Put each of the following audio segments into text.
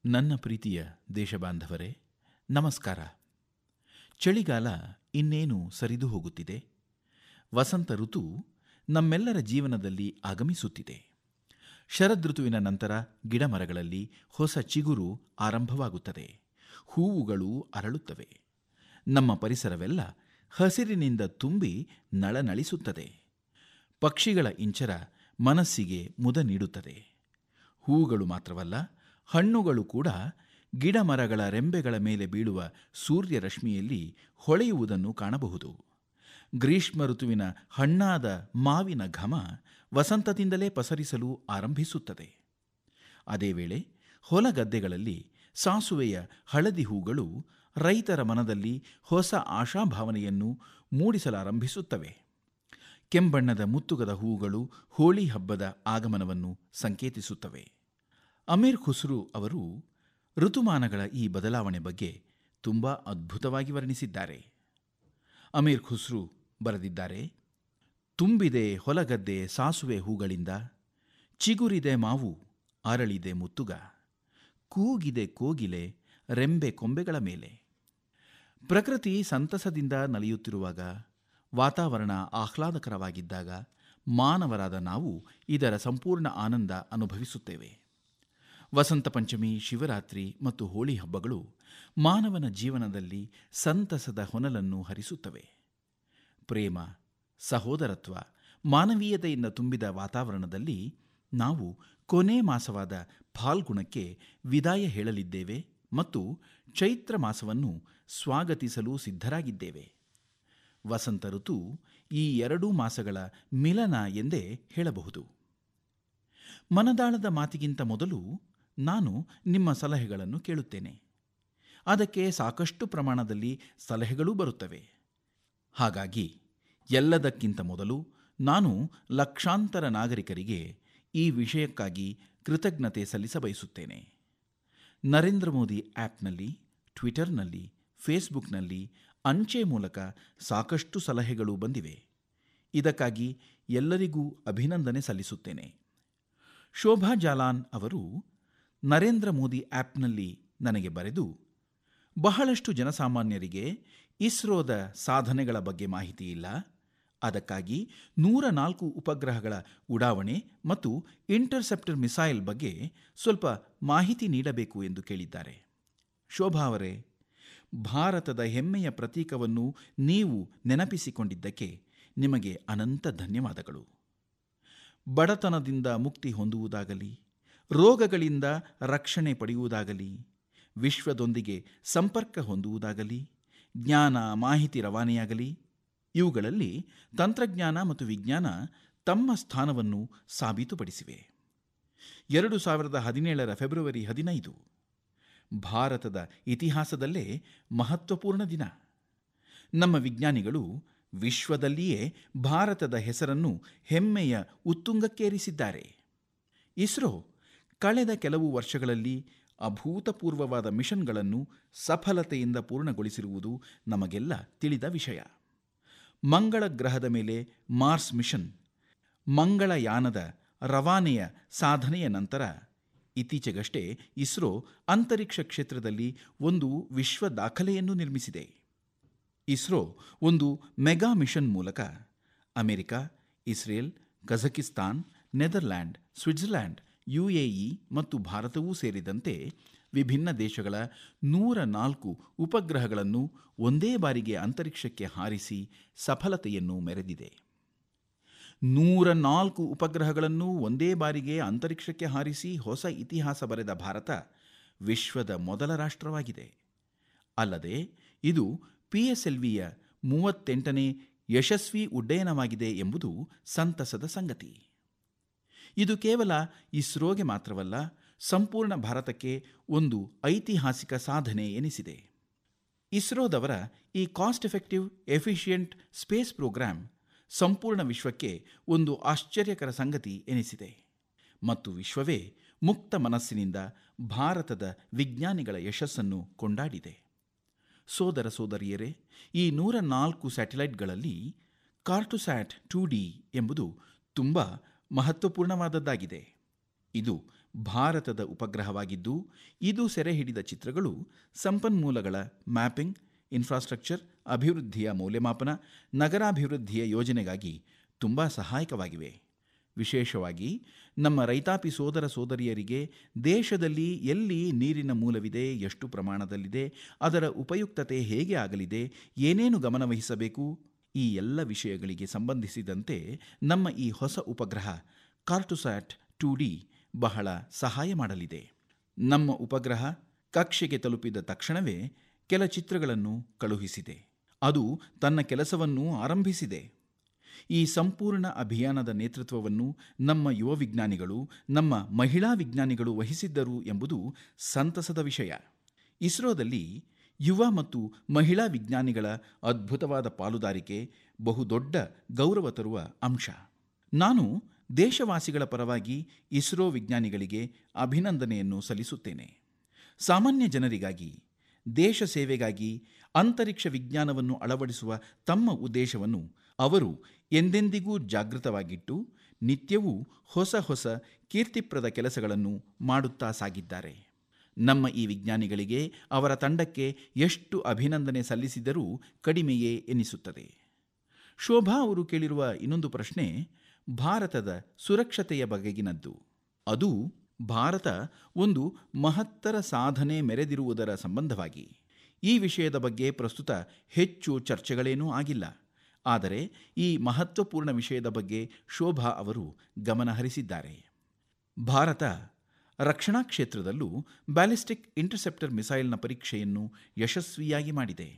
ನನ್ನ ಪ್ರೀತಿಯ ದೇಶಬಾಂಧವರೇ ನಮಸ್ಕಾರ ಚಳಿಗಾಲ ಇನ್ನೇನು ಸರಿದು ಹೋಗುತ್ತಿದೆ ವಸಂತ ಋತು ನಮ್ಮೆಲ್ಲರ ಜೀವನದಲ್ಲಿ ಆಗಮಿಸುತ್ತಿದೆ ಶರದೃತುವಿನ ನಂತರ ಗಿಡಮರಗಳಲ್ಲಿ ಹೊಸ ಚಿಗುರು ಆರಂಭವಾಗುತ್ತದೆ ಹೂವುಗಳು ಅರಳುತ್ತವೆ ನಮ್ಮ ಪರಿಸರವೆಲ್ಲ ಹಸಿರಿನಿಂದ ತುಂಬಿ ನಳನಳಿಸುತ್ತದೆ ಪಕ್ಷಿಗಳ ಇಂಚರ ಮನಸ್ಸಿಗೆ ಮುದ ನೀಡುತ್ತದೆ ಹೂಗಳು ಮಾತ್ರವಲ್ಲ ಹಣ್ಣುಗಳು ಕೂಡ ಗಿಡಮರಗಳ ರೆಂಬೆಗಳ ಮೇಲೆ ಬೀಳುವ ಸೂರ್ಯ ರಶ್ಮಿಯಲ್ಲಿ ಹೊಳೆಯುವುದನ್ನು ಕಾಣಬಹುದು ಗ್ರೀಷ್ಮ ಋತುವಿನ ಹಣ್ಣಾದ ಮಾವಿನ ಘಮ ವಸಂತದಿಂದಲೇ ಪಸರಿಸಲು ಆರಂಭಿಸುತ್ತದೆ ಅದೇ ವೇಳೆ ಹೊಲಗದ್ದೆಗಳಲ್ಲಿ ಸಾಸುವೆಯ ಹಳದಿ ಹೂಗಳು ರೈತರ ಮನದಲ್ಲಿ ಹೊಸ ಆಶಾಭಾವನೆಯನ್ನು ಮೂಡಿಸಲಾರಂಭಿಸುತ್ತವೆ ಕೆಂಬಣ್ಣದ ಮುತ್ತುಗದ ಹೂಗಳು ಹೋಳಿ ಹಬ್ಬದ ಆಗಮನವನ್ನು ಸಂಕೇತಿಸುತ್ತವೆ ಅಮೀರ್ ಖುಸ್ರು ಅವರು ಋತುಮಾನಗಳ ಈ ಬದಲಾವಣೆ ಬಗ್ಗೆ ತುಂಬ ಅದ್ಭುತವಾಗಿ ವರ್ಣಿಸಿದ್ದಾರೆ ಅಮೀರ್ ಖುಸ್ರು ಬರೆದಿದ್ದಾರೆ ತುಂಬಿದೆ ಹೊಲಗದ್ದೆ ಸಾಸುವೆ ಹೂಗಳಿಂದ ಚಿಗುರಿದೆ ಮಾವು ಅರಳಿದೆ ಮುತ್ತುಗ ಕೂಗಿದೆ ಕೋಗಿಲೆ ರೆಂಬೆ ಕೊಂಬೆಗಳ ಮೇಲೆ ಪ್ರಕೃತಿ ಸಂತಸದಿಂದ ನಲಿಯುತ್ತಿರುವಾಗ ವಾತಾವರಣ ಆಹ್ಲಾದಕರವಾಗಿದ್ದಾಗ ಮಾನವರಾದ ನಾವು ಇದರ ಸಂಪೂರ್ಣ ಆನಂದ ಅನುಭವಿಸುತ್ತೇವೆ ವಸಂತ ಪಂಚಮಿ ಶಿವರಾತ್ರಿ ಮತ್ತು ಹೋಳಿ ಹಬ್ಬಗಳು ಮಾನವನ ಜೀವನದಲ್ಲಿ ಸಂತಸದ ಹೊನಲನ್ನು ಹರಿಸುತ್ತವೆ ಪ್ರೇಮ ಸಹೋದರತ್ವ ಮಾನವೀಯತೆಯಿಂದ ತುಂಬಿದ ವಾತಾವರಣದಲ್ಲಿ ನಾವು ಕೊನೆ ಮಾಸವಾದ ಫಾಲ್ಗುಣಕ್ಕೆ ವಿದಾಯ ಹೇಳಲಿದ್ದೇವೆ ಮತ್ತು ಚೈತ್ರ ಮಾಸವನ್ನು ಸ್ವಾಗತಿಸಲು ಸಿದ್ಧರಾಗಿದ್ದೇವೆ ವಸಂತ ಋತು ಈ ಎರಡೂ ಮಾಸಗಳ ಮಿಲನ ಎಂದೇ ಹೇಳಬಹುದು ಮನದಾಳದ ಮಾತಿಗಿಂತ ಮೊದಲು ನಾನು ನಿಮ್ಮ ಸಲಹೆಗಳನ್ನು ಕೇಳುತ್ತೇನೆ ಅದಕ್ಕೆ ಸಾಕಷ್ಟು ಪ್ರಮಾಣದಲ್ಲಿ ಸಲಹೆಗಳೂ ಬರುತ್ತವೆ ಹಾಗಾಗಿ ಎಲ್ಲದಕ್ಕಿಂತ ಮೊದಲು ನಾನು ಲಕ್ಷಾಂತರ ನಾಗರಿಕರಿಗೆ ಈ ವಿಷಯಕ್ಕಾಗಿ ಕೃತಜ್ಞತೆ ಸಲ್ಲಿಸಬಯಸುತ್ತೇನೆ ನರೇಂದ್ರ ಮೋದಿ ಆ್ಯಪ್ನಲ್ಲಿ ಟ್ವಿಟರ್ನಲ್ಲಿ ಫೇಸ್ಬುಕ್ನಲ್ಲಿ ಅಂಚೆ ಮೂಲಕ ಸಾಕಷ್ಟು ಸಲಹೆಗಳು ಬಂದಿವೆ ಇದಕ್ಕಾಗಿ ಎಲ್ಲರಿಗೂ ಅಭಿನಂದನೆ ಸಲ್ಲಿಸುತ್ತೇನೆ ಶೋಭಾ ಜಾಲಾನ್ ಅವರು ನರೇಂದ್ರ ಮೋದಿ ಆ್ಯಪ್ನಲ್ಲಿ ನನಗೆ ಬರೆದು ಬಹಳಷ್ಟು ಜನಸಾಮಾನ್ಯರಿಗೆ ಇಸ್ರೋದ ಸಾಧನೆಗಳ ಬಗ್ಗೆ ಮಾಹಿತಿ ಇಲ್ಲ ಅದಕ್ಕಾಗಿ ನೂರ ನಾಲ್ಕು ಉಪಗ್ರಹಗಳ ಉಡಾವಣೆ ಮತ್ತು ಇಂಟರ್ಸೆಪ್ಟರ್ ಮಿಸೈಲ್ ಬಗ್ಗೆ ಸ್ವಲ್ಪ ಮಾಹಿತಿ ನೀಡಬೇಕು ಎಂದು ಕೇಳಿದ್ದಾರೆ ಶೋಭಾ ಅವರೇ ಭಾರತದ ಹೆಮ್ಮೆಯ ಪ್ರತೀಕವನ್ನು ನೀವು ನೆನಪಿಸಿಕೊಂಡಿದ್ದಕ್ಕೆ ನಿಮಗೆ ಅನಂತ ಧನ್ಯವಾದಗಳು ಬಡತನದಿಂದ ಮುಕ್ತಿ ಹೊಂದುವುದಾಗಲಿ ರೋಗಗಳಿಂದ ರಕ್ಷಣೆ ಪಡೆಯುವುದಾಗಲಿ ವಿಶ್ವದೊಂದಿಗೆ ಸಂಪರ್ಕ ಹೊಂದುವುದಾಗಲಿ ಜ್ಞಾನ ಮಾಹಿತಿ ರವಾನೆಯಾಗಲಿ ಇವುಗಳಲ್ಲಿ ತಂತ್ರಜ್ಞಾನ ಮತ್ತು ವಿಜ್ಞಾನ ತಮ್ಮ ಸ್ಥಾನವನ್ನು ಸಾಬೀತುಪಡಿಸಿವೆ ಎರಡು ಸಾವಿರದ ಹದಿನೇಳರ ಫೆಬ್ರವರಿ ಹದಿನೈದು ಭಾರತದ ಇತಿಹಾಸದಲ್ಲೇ ಮಹತ್ವಪೂರ್ಣ ದಿನ ನಮ್ಮ ವಿಜ್ಞಾನಿಗಳು ವಿಶ್ವದಲ್ಲಿಯೇ ಭಾರತದ ಹೆಸರನ್ನು ಹೆಮ್ಮೆಯ ಉತ್ತುಂಗಕ್ಕೇರಿಸಿದ್ದಾರೆ ಇಸ್ರೋ ಕಳೆದ ಕೆಲವು ವರ್ಷಗಳಲ್ಲಿ ಅಭೂತಪೂರ್ವವಾದ ಮಿಷನ್ಗಳನ್ನು ಸಫಲತೆಯಿಂದ ಪೂರ್ಣಗೊಳಿಸಿರುವುದು ನಮಗೆಲ್ಲ ತಿಳಿದ ವಿಷಯ ಮಂಗಳ ಗ್ರಹದ ಮೇಲೆ ಮಾರ್ಸ್ ಮಿಷನ್ ಮಂಗಳಯಾನದ ರವಾನೆಯ ಸಾಧನೆಯ ನಂತರ ಇತ್ತೀಚೆಗಷ್ಟೇ ಇಸ್ರೋ ಅಂತರಿಕ್ಷ ಕ್ಷೇತ್ರದಲ್ಲಿ ಒಂದು ವಿಶ್ವ ದಾಖಲೆಯನ್ನು ನಿರ್ಮಿಸಿದೆ ಇಸ್ರೋ ಒಂದು ಮೆಗಾ ಮಿಷನ್ ಮೂಲಕ America Israel Kazakhstan Netherland Switzerland UAE ಮತ್ತು ಭಾರತವೂ ಸೇರಿದಂತೆ ವಿಭಿನ್ನ ದೇಶಗಳ ನೂರ ನಾಲ್ಕು ಉಪಗ್ರಹಗಳನ್ನು ಒಂದೇ ಬಾರಿಗೆ ಅಂತರಿಕ್ಷಕ್ಕೆ ಹಾರಿಸಿ ಸಫಲತೆಯನ್ನು ಮೆರೆದಿದೆ ನೂರ ನಾಲ್ಕು ಉಪಗ್ರಹಗಳನ್ನು ಒಂದೇ ಬಾರಿಗೆ ಅಂತರಿಕ್ಷಕ್ಕೆ ಹಾರಿಸಿ ಹೊಸ ಇತಿಹಾಸ ಬರೆದ ಭಾರತ ವಿಶ್ವದ ಮೊದಲ ರಾಷ್ಟ್ರವಾಗಿದೆ ಅಲ್ಲದೆ ಇದು ಪಿ ಎಸ್ ಎಲ್ ವಿಯ ಮೂವತ್ತೆಂಟನೇ ಯಶಸ್ವಿ ಉಡ್ಡಯನವಾಗಿದೆ ಎಂಬುದು ಸಂತಸದ ಸಂಗತಿ ಇದು ಕೇವಲ ಇಸ್ರೋಗೆ ಮಾತ್ರವಲ್ಲ ಸಂಪೂರ್ಣ ಭಾರತಕ್ಕೆ ಒಂದು ಐತಿಹಾಸಿಕ ಸಾಧನೆ ಎನಿಸಿದೆ ಇಸ್ರೋದವರ ಈ cost effective efficient space programme ಸಂಪೂರ್ಣ ವಿಶ್ವಕ್ಕೆ ಒಂದು ಆಶ್ಚರ್ಯಕರ ಸಂಗತಿ ಎನಿಸಿದೆ ಮತ್ತು ವಿಶ್ವವೇ ಮುಕ್ತ ಮನಸ್ಸಿನಿಂದ ಭಾರತದ ವಿಜ್ಞಾನಿಗಳ ಯಶಸ್ಸನ್ನು ಕೊಂಡಾಡಿದೆ ಸೋದರ ಸೋದರಿಯರೇ ಈ ನೂರ ನಾಲ್ಕು ಸ್ಯಾಟಲೈಟ್ಗಳಲ್ಲಿ ಕಾರ್ಟುಸ್ಯಾಟ್ ಟೂ ಡಿ ಎಂಬುದು ತುಂಬ ಮಹತ್ವಪೂರ್ಣವಾದದ್ದಾಗಿದೆ ಇದು ಭಾರತದ ಉಪಗ್ರಹವಾಗಿದ್ದು ಇದು ಸೆರೆ ಹಿಡಿದ ಚಿತ್ರಗಳು ಸಂಪನ್ಮೂಲಗಳ ಮ್ಯಾಪಿಂಗ್ ಇನ್ಫ್ರಾಸ್ಟ್ರಕ್ಚರ್ ಅಭಿವೃದ್ಧಿಯ ಮೌಲ್ಯಮಾಪನ ನಗರಾಭಿವೃದ್ಧಿಯ ಯೋಜನೆಗಾಗಿ ತುಂಬ ಸಹಾಯಕವಾಗಿವೆ ವಿಶೇಷವಾಗಿ ನಮ್ಮ ರೈತಾಪಿ ಸೋದರ ಸೋದರಿಯರಿಗೆ ದೇಶದಲ್ಲಿ ಎಲ್ಲಿ ನೀರಿನ ಮೂಲವಿದೆ ಎಷ್ಟು ಪ್ರಮಾಣದಲ್ಲಿದೆ ಅದರ ಉಪಯುಕ್ತತೆ ಹೇಗೆ ಆಗಲಿದೆ ಏನೇನು ಗಮನವಹಿಸಬೇಕು ಈ ಎಲ್ಲ ವಿಷಯಗಳಿಗೆ ಸಂಬಂಧಿಸಿದಂತೆ ನಮ್ಮ ಈ ಹೊಸ ಉಪಗ್ರಹ ಕಾರ್ಟುಸ್ಯಾಟ್ ಟು ಡಿ ಬಹಳ ಸಹಾಯ ಮಾಡಲಿದೆ ನಮ್ಮ ಉಪಗ್ರಹ ಕಕ್ಷೆಗೆ ತಲುಪಿದ ತಕ್ಷಣವೇ ಕೆಲ ಚಿತ್ರಗಳನ್ನು ಕಳುಹಿಸಿದೆ ಅದು ತನ್ನ ಕೆಲಸವನ್ನು ಆರಂಭಿಸಿದೆ ಈ ಸಂಪೂರ್ಣ ಅಭಿಯಾನದ ನೇತೃತ್ವವನ್ನು ನಮ್ಮ ಯುವ ವಿಜ್ಞಾನಿಗಳು ನಮ್ಮ ಮಹಿಳಾ ವಿಜ್ಞಾನಿಗಳು ವಹಿಸಿದ್ದರು ಎಂಬುದು ಸಂತಸದ ವಿಷಯ ಇಸ್ರೋದಲ್ಲಿ ಯುವ ಮತ್ತು ಮಹಿಳಾ ವಿಜ್ಞಾನಿಗಳ ಅದ್ಭುತವಾದ ಪಾಲುದಾರಿಕೆ ಬಹುದೊಡ್ಡ ಗೌರವ ತರುವ ಅಂಶ ನಾನು ದೇಶವಾಸಿಗಳ ಪರವಾಗಿ ಇಸ್ರೋ ವಿಜ್ಞಾನಿಗಳಿಗೆ ಅಭಿನಂದನೆಯನ್ನು ಸಲ್ಲಿಸುತ್ತೇನೆ ಸಾಮಾನ್ಯ ಜನರಿಗಾಗಿ ದೇಶ ಸೇವೆಗಾಗಿ ಅಂತರಿಕ್ಷ ವಿಜ್ಞಾನವನ್ನು ಅಳವಡಿಸುವ ತಮ್ಮ ಉದ್ದೇಶವನ್ನು ಅವರು ಎಂದೆಂದಿಗೂ ಜಾಗೃತವಾಗಿಟ್ಟು ನಿತ್ಯವೂ ಹೊಸ ಹೊಸ ಕೀರ್ತಿಪ್ರದ ಕೆಲಸಗಳನ್ನು ಮಾಡುತ್ತಾ ಸಾಗಿದ್ದಾರೆ ನಮ್ಮ ಈ ವಿಜ್ಞಾನಿಗಳಿಗೆ ಅವರ ತಂಡಕ್ಕೆ ಎಷ್ಟು ಅಭಿನಂದನೆ ಸಲ್ಲಿಸಿದರೂ ಕಡಿಮೆಯೇ ಎನಿಸುತ್ತದೆ ಶೋಭಾ ಅವರು ಕೇಳಿರುವ ಇನ್ನೊಂದು ಪ್ರಶ್ನೆ ಭಾರತದ ಸುರಕ್ಷತೆಯ ಬಗೆಗಿನದ್ದು ಅದು ಭಾರತ ಒಂದು ಮಹತ್ತರ ಸಾಧನೆ ಮೆರೆದಿರುವುದರ ಸಂಬಂಧವಾಗಿ ಈ ವಿಷಯದ ಬಗ್ಗೆ ಪ್ರಸ್ತುತ ಹೆಚ್ಚು ಚರ್ಚೆಗಳೇನೂ ಆಗಿಲ್ಲ ಆದರೆ ಈ ಮಹತ್ವಪೂರ್ಣ ವಿಷಯದ ಬಗ್ಗೆ ಶೋಭಾ ಅವರು ಗಮನಹರಿಸಿದ್ದಾರೆ ಭಾರತ ರಕ್ಷಣಾ ಕ್ಷೇತ್ರದಲ್ಲೂ ಬ್ಯಾಲಿಸ್ಟಿಕ್ ಇಂಟರ್ಸೆಪ್ಟರ್ ಮಿಸೈಲ್ನ ಪರೀಕ್ಷೆಯನ್ನು ಯಶಸ್ವಿಯಾಗಿ ಮಾಡಿದೆ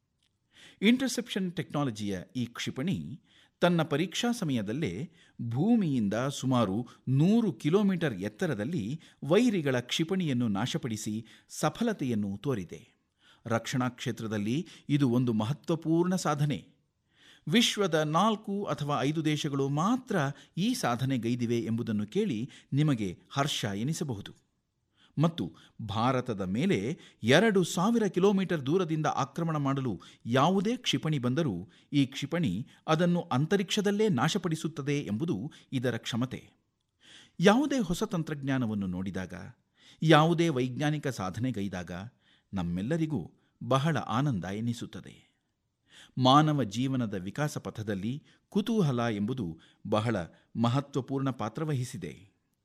ಇಂಟರ್ಸೆಪ್ಷನ್ ಟೆಕ್ನಾಲಜಿಯ ಈ ಕ್ಷಿಪಣಿ ತನ್ನ ಪರೀಕ್ಷಾ ಸಮಯದಲ್ಲೇ ಭೂಮಿಯಿಂದ ಸುಮಾರು ನೂರು ಕಿಲೋಮೀಟರ್ ಎತ್ತರದಲ್ಲಿ ವೈರಿಗಳ ಕ್ಷಿಪಣಿಯನ್ನು ನಾಶಪಡಿಸಿ ಸಫಲತೆಯನ್ನು ತೋರಿದೆ ರಕ್ಷಣಾ ಕ್ಷೇತ್ರದಲ್ಲಿ ಇದು ಒಂದು ಮಹತ್ವಪೂರ್ಣ ಸಾಧನೆ ವಿಶ್ವದ ನಾಲ್ಕು ಅಥವಾ ಐದು ದೇಶಗಳು ಮಾತ್ರ ಈ ಸಾಧನೆಗೈದಿವೆ ಎಂಬುದನ್ನು ಕೇಳಿ ನಿಮಗೆ ಹರ್ಷ ಎನಿಸಬಹುದು ಮತ್ತು ಭಾರತದ ಮೇಲೆ ಎರಡು ಸಾವಿರ ಕಿಲೋಮೀಟರ್ ದೂರದಿಂದ ಆಕ್ರಮಣ ಮಾಡಲು ಯಾವುದೇ ಕ್ಷಿಪಣಿ ಬಂದರೂ ಈ ಕ್ಷಿಪಣಿ ಅದನ್ನು ಅಂತರಿಕ್ಷದಲ್ಲೇ ನಾಶಪಡಿಸುತ್ತದೆ ಎಂಬುದು ಇದರ ಕ್ಷಮತೆ ಯಾವುದೇ ಹೊಸ ತಂತ್ರಜ್ಞಾನವನ್ನು ನೋಡಿದಾಗ ಯಾವುದೇ ವೈಜ್ಞಾನಿಕ ಸಾಧನೆಗೈದಾಗ ನಮ್ಮೆಲ್ಲರಿಗೂ ಬಹಳ ಆನಂದ ಎನಿಸುತ್ತದೆ ಮಾನವ ಜೀವನದ ವಿಕಾಸ ಪಥದಲ್ಲಿ ಕುತೂಹಲ ಎಂಬುದು ಬಹಳ ಮಹತ್ವಪೂರ್ಣ ಪಾತ್ರವಹಿಸಿದೆ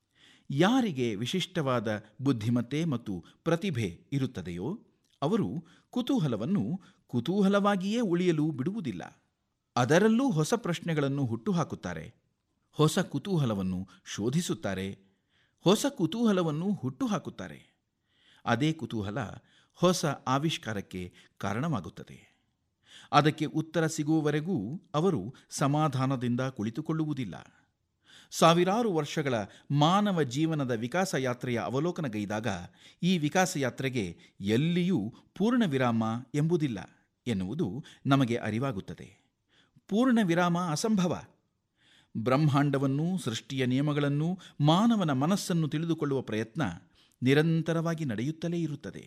ಯಾರಿಗೆ ವಿಶಿಷ್ಟವಾದ ಬುದ್ಧಿಮತ್ತೆ ಮತ್ತು ಪ್ರತಿಭೆ ಇರುತ್ತದೆಯೋ ಅವರು ಕುತೂಹಲವನ್ನು ಕುತೂಹಲವಾಗಿಯೇ ಉಳಿಯಲು ಬಿಡುವುದಿಲ್ಲ ಅದರಲ್ಲೂ ಹೊಸ ಪ್ರಶ್ನೆಗಳನ್ನು ಹುಟ್ಟುಹಾಕುತ್ತಾರೆ ಹೊಸ ಕುತೂಹಲವನ್ನು ಶೋಧಿಸುತ್ತಾರೆ ಹೊಸ ಕುತೂಹಲವನ್ನು ಹುಟ್ಟುಹಾಕುತ್ತಾರೆ ಅದೇ ಕುತೂಹಲ ಹೊಸ ಆವಿಷ್ಕಾರಕ್ಕೆ ಕಾರಣವಾಗುತ್ತದೆ ಅದಕ್ಕೆ ಉತ್ತರ ಸಿಗುವವರೆಗೂ ಅವರು ಸಮಾಧಾನದಿಂದ ಕುಳಿತುಕೊಳ್ಳುವುದಿಲ್ಲ ಸಾವಿರಾರು ವರ್ಷಗಳ ಮಾನವ ಜೀವನದ ವಿಕಾಸ ಯಾತ್ರೆಯ ಅವಲೋಕನಗೈದಾಗ ಈ ವಿಕಾಸ ಯಾತ್ರೆಗೆ ಎಲ್ಲಿಯೂ ಪೂರ್ಣ ವಿರಾಮ ಎಂಬುದಿಲ್ಲ ಎನ್ನುವುದು ನಮಗೆ ಅರಿವಾಗುತ್ತದೆ ಪೂರ್ಣ ವಿರಾಮ ಅಸಂಭವ ಬ್ರಹ್ಮಾಂಡವನ್ನು ಸೃಷ್ಟಿಯ ನಿಯಮಗಳನ್ನು ಮಾನವನ ಮನಸ್ಸನ್ನು ತಿಳಿದುಕೊಳ್ಳುವ ಪ್ರಯತ್ನ ನಿರಂತರವಾಗಿ ನಡೆಯುತ್ತಲೇ ಇರುತ್ತದೆ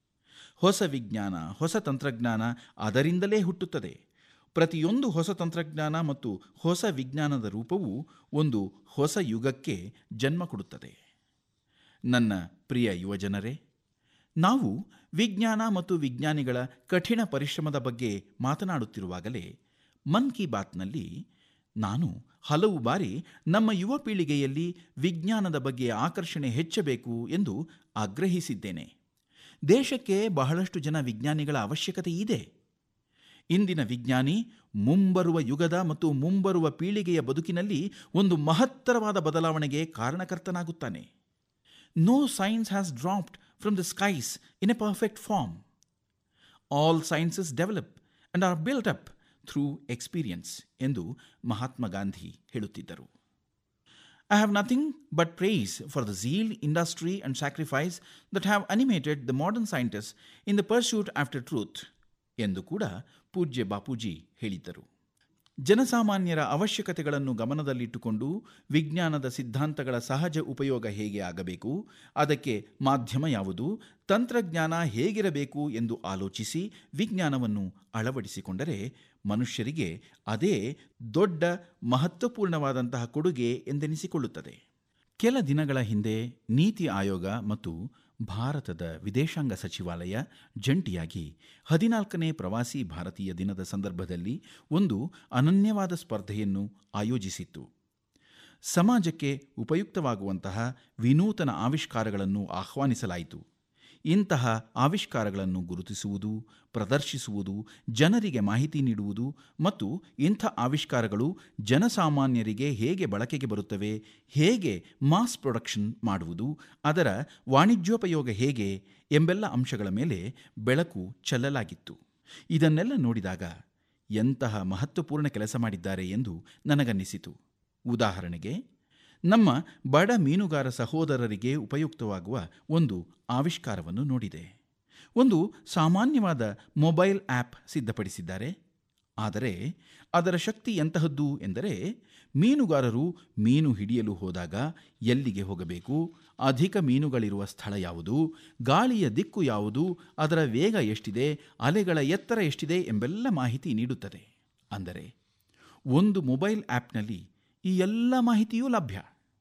ಹೊಸ ವಿಜ್ಞಾನ ಹೊಸ ತಂತ್ರಜ್ಞಾನ ಅದರಿಂದಲೇ ಹುಟ್ಟುತ್ತದೆ ಪ್ರತಿಯೊಂದು ಹೊಸ ತಂತ್ರಜ್ಞಾನ ಮತ್ತು ಹೊಸ ವಿಜ್ಞಾನದ ರೂಪವು ಒಂದು ಹೊಸ ಯುಗಕ್ಕೆ ಜನ್ಮ ಕೊಡುತ್ತದೆ ನನ್ನ ಪ್ರಿಯ ಯುವಜನರೇ ನಾವು ವಿಜ್ಞಾನ ಮತ್ತು ವಿಜ್ಞಾನಿಗಳ ಕಠಿಣ ಪರಿಶ್ರಮದ ಬಗ್ಗೆ ಮಾತನಾಡುತ್ತಿರುವಾಗಲೇ ಮನ್ ಕಿ ಬಾತ್ನಲ್ಲಿ ನಾನು ಹಲವು ಬಾರಿ ನಮ್ಮ ಯುವ ಪೀಳಿಗೆಯಲ್ಲಿ ವಿಜ್ಞಾನದ ಬಗ್ಗೆ ಆಕರ್ಷಣೆ ಹೆಚ್ಚಬೇಕು ಎಂದು ಆಗ್ರಹಿಸಿದ್ದೇನೆ ದೇಶಕ್ಕೆ ಬಹಳಷ್ಟು ಜನ ವಿಜ್ಞಾನಿಗಳ ಅವಶ್ಯಕತೆ ಇದೆ ಇಂದಿನ ವಿಜ್ಞಾನಿ ಮುಂಬರುವ ಯುಗದ ಮತ್ತು ಮುಂಬರುವ ಪೀಳಿಗೆಯ ಬದುಕಿನಲ್ಲಿ ಒಂದು ಮಹತ್ತರವಾದ ಬದಲಾವಣೆಗೆ ಕಾರಣಕರ್ತನಾಗುತ್ತಾನೆ no science has dropped from the skies in a perfect form all sciences develop and are built up through experience ಎಂದು ಮಹಾತ್ಮ ಗಾಂಧಿ ಹೇಳುತ್ತಿದ್ದರು I have nothing but praise for the zeal, industry, and sacrifice that have animated the modern scientists in the pursuit after truth. ಎಂದು ಕೂಡ ಪೂಜ್ಯ ಬಾಪೂಜಿ ಹೇಳಿದ್ದರು ಜನಸಾಮಾನ್ಯರ ಅವಶ್ಯಕತೆಗಳನ್ನು ಗಮನದಲ್ಲಿಟ್ಟುಕೊಂಡು ವಿಜ್ಞಾನದ ಸಿದ್ಧಾಂತಗಳ ಸಹಜ ಉಪಯೋಗ ಹೇಗೆ ಆಗಬೇಕು ಅದಕ್ಕೆ ಮಾಧ್ಯಮ ಯಾವುದು ತಂತ್ರಜ್ಞಾನ ಹೇಗಿರಬೇಕು ಎಂದು ಆಲೋಚಿಸಿ ವಿಜ್ಞಾನವನ್ನು ಅಳವಡಿಸಿಕೊಂಡರೆ ಮನುಷ್ಯರಿಗೆ ಅದೇ ದೊಡ್ಡ ಮಹತ್ವಪೂರ್ಣವಾದಂತಹ ಕೊಡುಗೆ ಎಂದೆನಿಸಿಕೊಳ್ಳುತ್ತದೆ ಕೆಲ ದಿನಗಳ ಹಿಂದೆ ನೀತಿ ಆಯೋಗ ಮತ್ತು ಭಾರತದ ವಿದೇಶಾಂಗ ಸಚಿವಾಲಯ ಜಂಟಿಯಾಗಿ ಹದಿನಾಲ್ಕನೇ ಪ್ರವಾಸಿ ಭಾರತೀಯ ದಿನದ ಸಂದರ್ಭದಲ್ಲಿ ಒಂದು ಅನನ್ಯವಾದ ಸ್ಪರ್ಧೆಯನ್ನು ಆಯೋಜಿಸಿತ್ತು ಸಮಾಜಕ್ಕೆ ಉಪಯುಕ್ತವಾಗುವಂತಹ ವಿನೂತನ ಆವಿಷ್ಕಾರಗಳನ್ನು ಆಹ್ವಾನಿಸಲಾಯಿತು ಇಂತಹ ಆವಿಷ್ಕಾರಗಳನ್ನು ಗುರುತಿಸುವುದು ಪ್ರದರ್ಶಿಸುವುದು ಜನರಿಗೆ ಮಾಹಿತಿ ನೀಡುವುದು ಮತ್ತು ಇಂಥ ಆವಿಷ್ಕಾರಗಳು ಜನಸಾಮಾನ್ಯರಿಗೆ ಹೇಗೆ ಬಳಕೆಗೆ ಬರುತ್ತವೆ ಹೇಗೆ ಮಾಸ್ ಪ್ರೊಡಕ್ಷನ್ ಮಾಡುವುದು ಅದರ ವಾಣಿಜ್ಯೋಪಯೋಗ ಹೇಗೆ ಎಂಬೆಲ್ಲ ಅಂಶಗಳ ಮೇಲೆ ಬೆಳಕು ಚೆಲ್ಲಲಾಗಿತ್ತು ಇದನ್ನೆಲ್ಲ ನೋಡಿದಾಗ ಎಂತಹ ಮಹತ್ವಪೂರ್ಣ ಕೆಲಸ ಮಾಡಿದ್ದಾರೆ ಎಂದು ನನಗನ್ನಿಸಿತು ಉದಾಹರಣೆಗೆ ನಮ್ಮ ಬಡ ಮೀನುಗಾರ ಸಹೋದರರಿಗೆ ಉಪಯುಕ್ತವಾಗುವ ಒಂದು ಆವಿಷ್ಕಾರವನ್ನು ನೋಡಿದೆ ಒಂದು ಸಾಮಾನ್ಯವಾದ ಮೊಬೈಲ್ ಆ್ಯಪ್ ಸಿದ್ಧಪಡಿಸಿದ್ದಾರೆ ಆದರೆ ಅದರ ಶಕ್ತಿ ಎಂತಹದ್ದು ಎಂದರೆ ಮೀನುಗಾರರು ಮೀನು ಹಿಡಿಯಲು ಹೋದಾಗ ಎಲ್ಲಿಗೆ ಹೋಗಬೇಕು ಅಧಿಕ ಮೀನುಗಳಿರುವ ಸ್ಥಳ ಯಾವುದು ಗಾಳಿಯ ದಿಕ್ಕು ಯಾವುದು ಅದರ ವೇಗ ಎಷ್ಟಿದೆ ಅಲೆಗಳ ಎತ್ತರ ಎಷ್ಟಿದೆ ಎಂಬೆಲ್ಲ ಮಾಹಿತಿ ನೀಡುತ್ತದೆ ಅಂದರೆ ಒಂದು ಮೊಬೈಲ್ ಆ್ಯಪ್ನಲ್ಲಿ ಈ ಎಲ್ಲ ಮಾಹಿತಿಯೂ ಲಭ್ಯ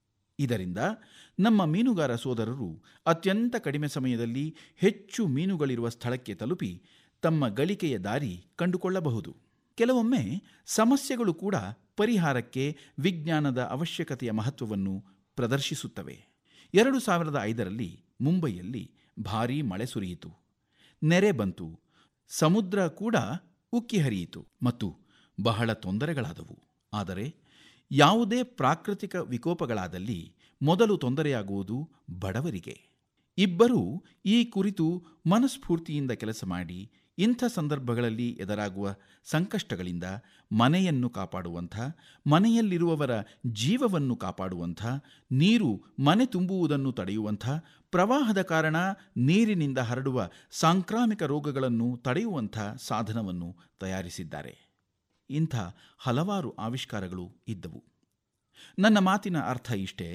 ಇದರಿಂದ ನಮ್ಮ ಮೀನುಗಾರ ಸೋದರರು ಅತ್ಯಂತ ಕಡಿಮೆ ಸಮಯದಲ್ಲಿ ಹೆಚ್ಚು ಮೀನುಗಳಿರುವ ಸ್ಥಳಕ್ಕೆ ತಲುಪಿ ತಮ್ಮ ಗಳಿಕೆಯ ದಾರಿ ಕಂಡುಕೊಳ್ಳಬಹುದು ಕೆಲವೊಮ್ಮೆ ಸಮಸ್ಯೆಗಳು ಕೂಡ ಪರಿಹಾರಕ್ಕೆ ವಿಜ್ಞಾನದ ಅವಶ್ಯಕತೆಯ ಮಹತ್ವವನ್ನು ಪ್ರದರ್ಶಿಸುತ್ತವೆ ಎರಡು ಸಾವಿರದ ಐದರಲ್ಲಿ ಮುಂಬೈಯಲ್ಲಿ ಭಾರೀ ಮಳೆ ಸುರಿಯಿತು ನೆರೆ ಬಂತು ಸಮುದ್ರ ಕೂಡ ಉಕ್ಕಿ ಹರಿಯಿತು ಮತ್ತು ಬಹಳ ತೊಂದರೆಗಳಾದವು ಆದರೆ ಯಾವುದೇ ಪ್ರಾಕೃತಿಕ ವಿಕೋಪಗಳಾದಲ್ಲಿ ಮೊದಲು ತೊಂದರೆಯಾಗುವುದು ಬಡವರಿಗೆ ಇಬ್ಬರೂ ಈ ಕುರಿತು ಮನಸ್ಫೂರ್ತಿಯಿಂದ ಕೆಲಸ ಮಾಡಿ ಇಂಥ ಸಂದರ್ಭಗಳಲ್ಲಿ ಎದುರಾಗುವ ಸಂಕಷ್ಟಗಳಿಂದ ಮನೆಯನ್ನು ಕಾಪಾಡುವಂಥ ಮನೆಯಲ್ಲಿರುವವರ ಜೀವವನ್ನು ಕಾಪಾಡುವಂಥ ನೀರು ಮನೆ ತುಂಬುವುದನ್ನು ತಡೆಯುವಂಥ ಪ್ರವಾಹದ ಕಾರಣ ನೀರಿನಿಂದ ಹರಡುವ ಸಾಂಕ್ರಾಮಿಕ ರೋಗಗಳನ್ನು ತಡೆಯುವಂಥ ಸಾಧನವನ್ನು ತಯಾರಿಸಿದ್ದಾರೆ ಇಂಥ ಹಲವಾರು ಆವಿಷ್ಕಾರಗಳು ಇದ್ದವು ನನ್ನ ಮಾತಿನ ಅರ್ಥ ಇಷ್ಟೇ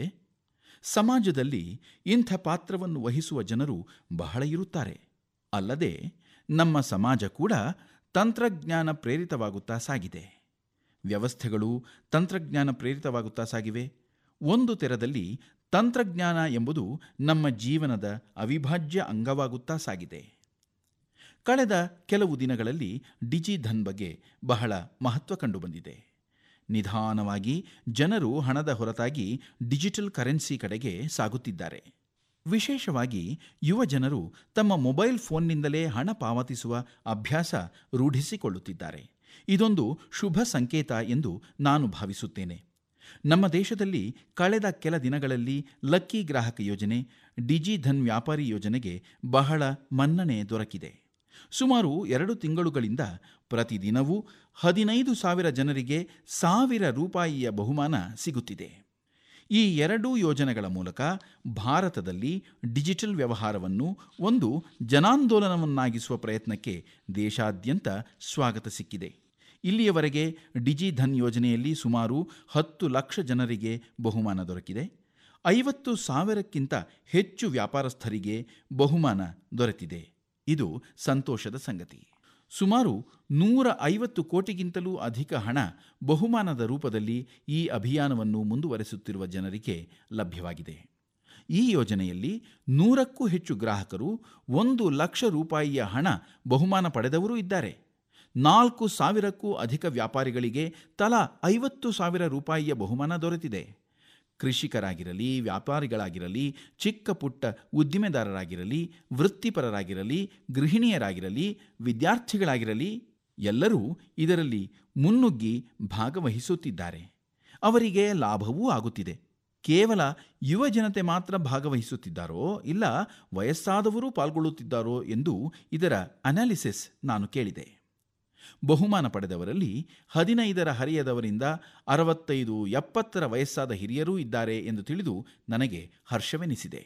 ಸಮಾಜದಲ್ಲಿ ಇಂಥ ಪಾತ್ರವನ್ನು ವಹಿಸುವ ಜನರು ಬಹಳ ಇರುತ್ತಾರೆ ಅಲ್ಲದೆ ನಮ್ಮ ಸಮಾಜ ಕೂಡ ತಂತ್ರಜ್ಞಾನ ಪ್ರೇರಿತವಾಗುತ್ತಾ ಸಾಗಿದೆ ವ್ಯವಸ್ಥೆಗಳು ತಂತ್ರಜ್ಞಾನ ಪ್ರೇರಿತವಾಗುತ್ತಾ ಸಾಗಿವೆ ಒಂದು ತೆರದಲ್ಲಿ ತಂತ್ರಜ್ಞಾನ ಎಂಬುದು ನಮ್ಮ ಜೀವನದ ಅವಿಭಾಜ್ಯ ಅಂಗವಾಗುತ್ತಾ ಸಾಗಿದೆ ಕಳೆದ ಕೆಲವು ದಿನಗಳಲ್ಲಿ ಡಿಜಿಧನ್ ಬಗ್ಗೆ ಬಹಳ ಮಹತ್ವ ಕಂಡುಬಂದಿದೆ ನಿಧಾನವಾಗಿ ಜನರು ಹಣದ ಹೊರತಾಗಿ ಡಿಜಿಟಲ್ ಕರೆನ್ಸಿ ಕಡೆಗೆ ಸಾಗುತ್ತಿದ್ದಾರೆ ವಿಶೇಷವಾಗಿ ಯುವ ಜನರು ತಮ್ಮ ಮೊಬೈಲ್ ಫೋನ್ನಿಂದಲೇ ಹಣ ಪಾವತಿಸುವ ಅಭ್ಯಾಸ ರೂಢಿಸಿಕೊಳ್ಳುತ್ತಿದ್ದಾರೆ ಇದೊಂದು ಶುಭ ಸಂಕೇತ ಎಂದು ನಾನು ಭಾವಿಸುತ್ತೇನೆ ನಮ್ಮ ದೇಶದಲ್ಲಿ ಕಳೆದ ಕೆಲ ದಿನಗಳಲ್ಲಿ ಲಕ್ಕಿ ಗ್ರಾಹಕ ಯೋಜನೆ ಡಿಜಿಧನ್ ವ್ಯಾಪಾರಿ ಯೋಜನೆಗೆ ಬಹಳ ಮನ್ನಣೆ ದೊರಕಿದೆ ಸುಮಾರು ಎರಡು ತಿಂಗಳುಗಳಿಂದ ಪ್ರತಿದಿನವೂ ಹದಿನೈದು ಸಾವಿರ ಜನರಿಗೆ ಸಾವಿರ ರೂಪಾಯಿಯ ಬಹುಮಾನ ಸಿಗುತ್ತಿದೆ ಈ ಎರಡೂ ಯೋಜನೆಗಳ ಮೂಲಕ ಭಾರತದಲ್ಲಿ ಡಿಜಿಟಲ್ ವ್ಯವಹಾರವನ್ನು ಒಂದು ಜನಾಂದೋಲನವನ್ನಾಗಿಸುವ ಪ್ರಯತ್ನಕ್ಕೆ ದೇಶಾದ್ಯಂತ ಸ್ವಾಗತ ಸಿಕ್ಕಿದೆ ಇಲ್ಲಿಯವರೆಗೆ ಡಿಜಿಧನ್ ಯೋಜನೆಯಲ್ಲಿ ಸುಮಾರು ಹತ್ತು ಲಕ್ಷ ಜನರಿಗೆ ಬಹುಮಾನ ದೊರಕಿದೆ ಐವತ್ತು ಸಾವಿರಕ್ಕಿಂತ ಹೆಚ್ಚು ವ್ಯಾಪಾರಸ್ಥರಿಗೆ ಬಹುಮಾನ ದೊರೆತಿದೆ ಇದು ಸಂತೋಷದ ಸಂಗತಿ ಸುಮಾರು ನೂರ ಐವತ್ತು ಕೋಟಿಗಿಂತಲೂ ಅಧಿಕ ಹಣ ಬಹುಮಾನದ ರೂಪದಲ್ಲಿ ಈ ಅಭಿಯಾನವನ್ನು ಮುಂದುವರೆಸುತ್ತಿರುವ ಜನರಿಗೆ ಲಭ್ಯವಾಗಿದೆ ಈ ಯೋಜನೆಯಲ್ಲಿ ನೂರಕ್ಕೂ ಹೆಚ್ಚು ಗ್ರಾಹಕರು ಒಂದು ಲಕ್ಷ ರೂಪಾಯಿಯ ಹಣ ಬಹುಮಾನ ಪಡೆದವರೂ ಇದ್ದಾರೆ ನಾಲ್ಕು ಸಾವಿರಕ್ಕೂ ಅಧಿಕ ವ್ಯಾಪಾರಿಗಳಿಗೆ ತಲಾ ಐವತ್ತು ಸಾವಿರ ರೂಪಾಯಿಯ ಬಹುಮಾನ ದೊರೆತಿದೆ ಕೃಷಿಕರಾಗಿರಲಿ ವ್ಯಾಪಾರಿಗಳಾಗಿರಲಿ ಚಿಕ್ಕ ಪುಟ್ಟ ಉದ್ದಿಮೆದಾರರಾಗಿರಲಿ ವೃತ್ತಿಪರರಾಗಿರಲಿ ಗೃಹಿಣಿಯರಾಗಿರಲಿ ವಿದ್ಯಾರ್ಥಿಗಳಾಗಿರಲಿ ಎಲ್ಲರೂ ಇದರಲ್ಲಿ ಮುನ್ನುಗ್ಗಿ ಭಾಗವಹಿಸುತ್ತಿದ್ದಾರೆ ಅವರಿಗೆ ಲಾಭವೂ ಆಗುತ್ತಿದೆ ಕೇವಲ ಯುವ ಜನತೆ ಮಾತ್ರ ಭಾಗವಹಿಸುತ್ತಿದ್ದಾರೋ ಇಲ್ಲ ವಯಸ್ಸಾದವರೂ ಪಾಲ್ಗೊಳ್ಳುತ್ತಿದ್ದಾರೋ ಎಂದು ಇದರ ಅನಾಲಿಸಿಸ್ ನಾನು ಕೇಳಿದೆ ಬಹುಮಾನ ಪಡೆದವರಲ್ಲಿ ಹದಿನೈದರ ಹರಿಯದವರಿಂದ ಅರವತ್ತೈದು ಎಪ್ಪತ್ತರ ವಯಸ್ಸಾದ ಹಿರಿಯರೂ ಇದ್ದಾರೆ ಎಂದು ತಿಳಿದು ನನಗೆ ಹರ್ಷವೆನಿಸಿದೆ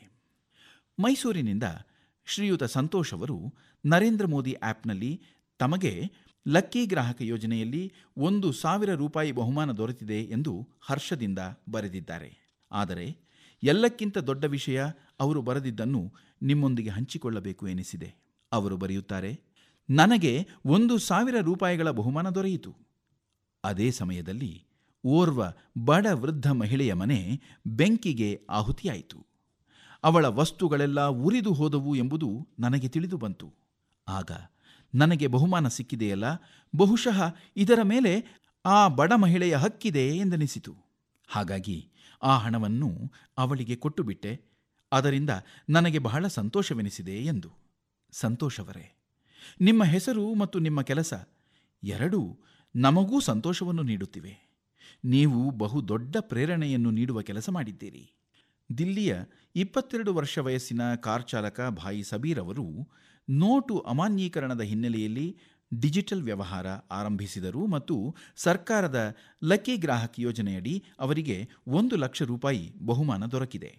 ಮೈಸೂರಿನಿಂದ ಶ್ರೀಯುತ ಸಂತೋಷ್ ಅವರು ನರೇಂದ್ರ ಮೋದಿ ಆ್ಯಪ್ನಲ್ಲಿ ತಮಗೆ ಲಕ್ಕಿ ಗ್ರಾಹಕ ಯೋಜನೆಯಲ್ಲಿ ಒಂದು ಸಾವಿರ ರೂಪಾಯಿ ಬಹುಮಾನ ದೊರೆತಿದೆ ಎಂದು ಹರ್ಷದಿಂದ ಬರೆದಿದ್ದಾರೆ ಆದರೆ ಎಲ್ಲಕ್ಕಿಂತ ದೊಡ್ಡ ವಿಷಯ ಅವರು ಬರೆದಿದ್ದನ್ನು ನಿಮ್ಮೊಂದಿಗೆ ಹಂಚಿಕೊಳ್ಳಬೇಕು ಎನಿಸಿದೆ ಅವರು ಬರೆಯುತ್ತಾರೆ ನನಗೆ ಒಂದು ಸಾವಿರ ರೂಪಾಯಿಗಳ ಬಹುಮಾನ ದೊರೆಯಿತು ಅದೇ ಸಮಯದಲ್ಲಿ ಓರ್ವ ಬಡ ವೃದ್ಧ ಮಹಿಳೆಯ ಮನೆ ಬೆಂಕಿಗೆ ಆಹುತಿಯಾಯಿತು ಅವಳ ವಸ್ತುಗಳೆಲ್ಲ ಉರಿದು ಹೋದವು ಎಂಬುದು ನನಗೆ ತಿಳಿದು ಬಂತು ಆಗ ನನಗೆ ಬಹುಮಾನ ಸಿಕ್ಕಿದೆಯಲ್ಲ ಬಹುಶಃ ಇದರ ಮೇಲೆ ಆ ಬಡ ಮಹಿಳೆಯ ಹಕ್ಕಿದೆ ಎಂದೆನಿಸಿತು ಹಾಗಾಗಿ ಆ ಹಣವನ್ನು ಅವಳಿಗೆ ಕೊಟ್ಟುಬಿಟ್ಟೆ ಅದರಿಂದ ನನಗೆ ಬಹಳ ಸಂತೋಷವೆನಿಸಿದೆ ಎಂದು ಸಂತೋಷವರೇ ನಿಮ್ಮ ಹೆಸರು ಮತ್ತು ನಿಮ್ಮ ಕೆಲಸ ಎರಡೂ ನಮಗೂ ಸಂತೋಷವನ್ನು ನೀಡುತ್ತಿವೆ ನೀವು ಬಹು ದೊಡ್ಡ ಪ್ರೇರಣೆಯನ್ನು ನೀಡುವ ಕೆಲಸ ಮಾಡಿದ್ದೀರಿ ದಿಲ್ಲಿಯ ಇಪ್ಪತ್ತೆರಡು ವರ್ಷ ವಯಸ್ಸಿನ ಕಾರ್ ಚಾಲಕ ಭಾಯಿ ಸಬೀರ್ ಅವರು ನೋಟು ಅಮಾನ್ಯೀಕರಣದ ಹಿನ್ನೆಲೆಯಲ್ಲಿ ಡಿಜಿಟಲ್ ವ್ಯವಹಾರ ಆರಂಭಿಸಿದರು ಮತ್ತು ಸರ್ಕಾರದ ಲಕ್ಕಿ ಗ್ರಾಹಕ್ ಯೋಜನೆಯಡಿ ಅವರಿಗೆ ಒಂದು ಲಕ್ಷ ರೂಪಾಯಿ ಬಹುಮಾನ ದೊರಕಿದೆ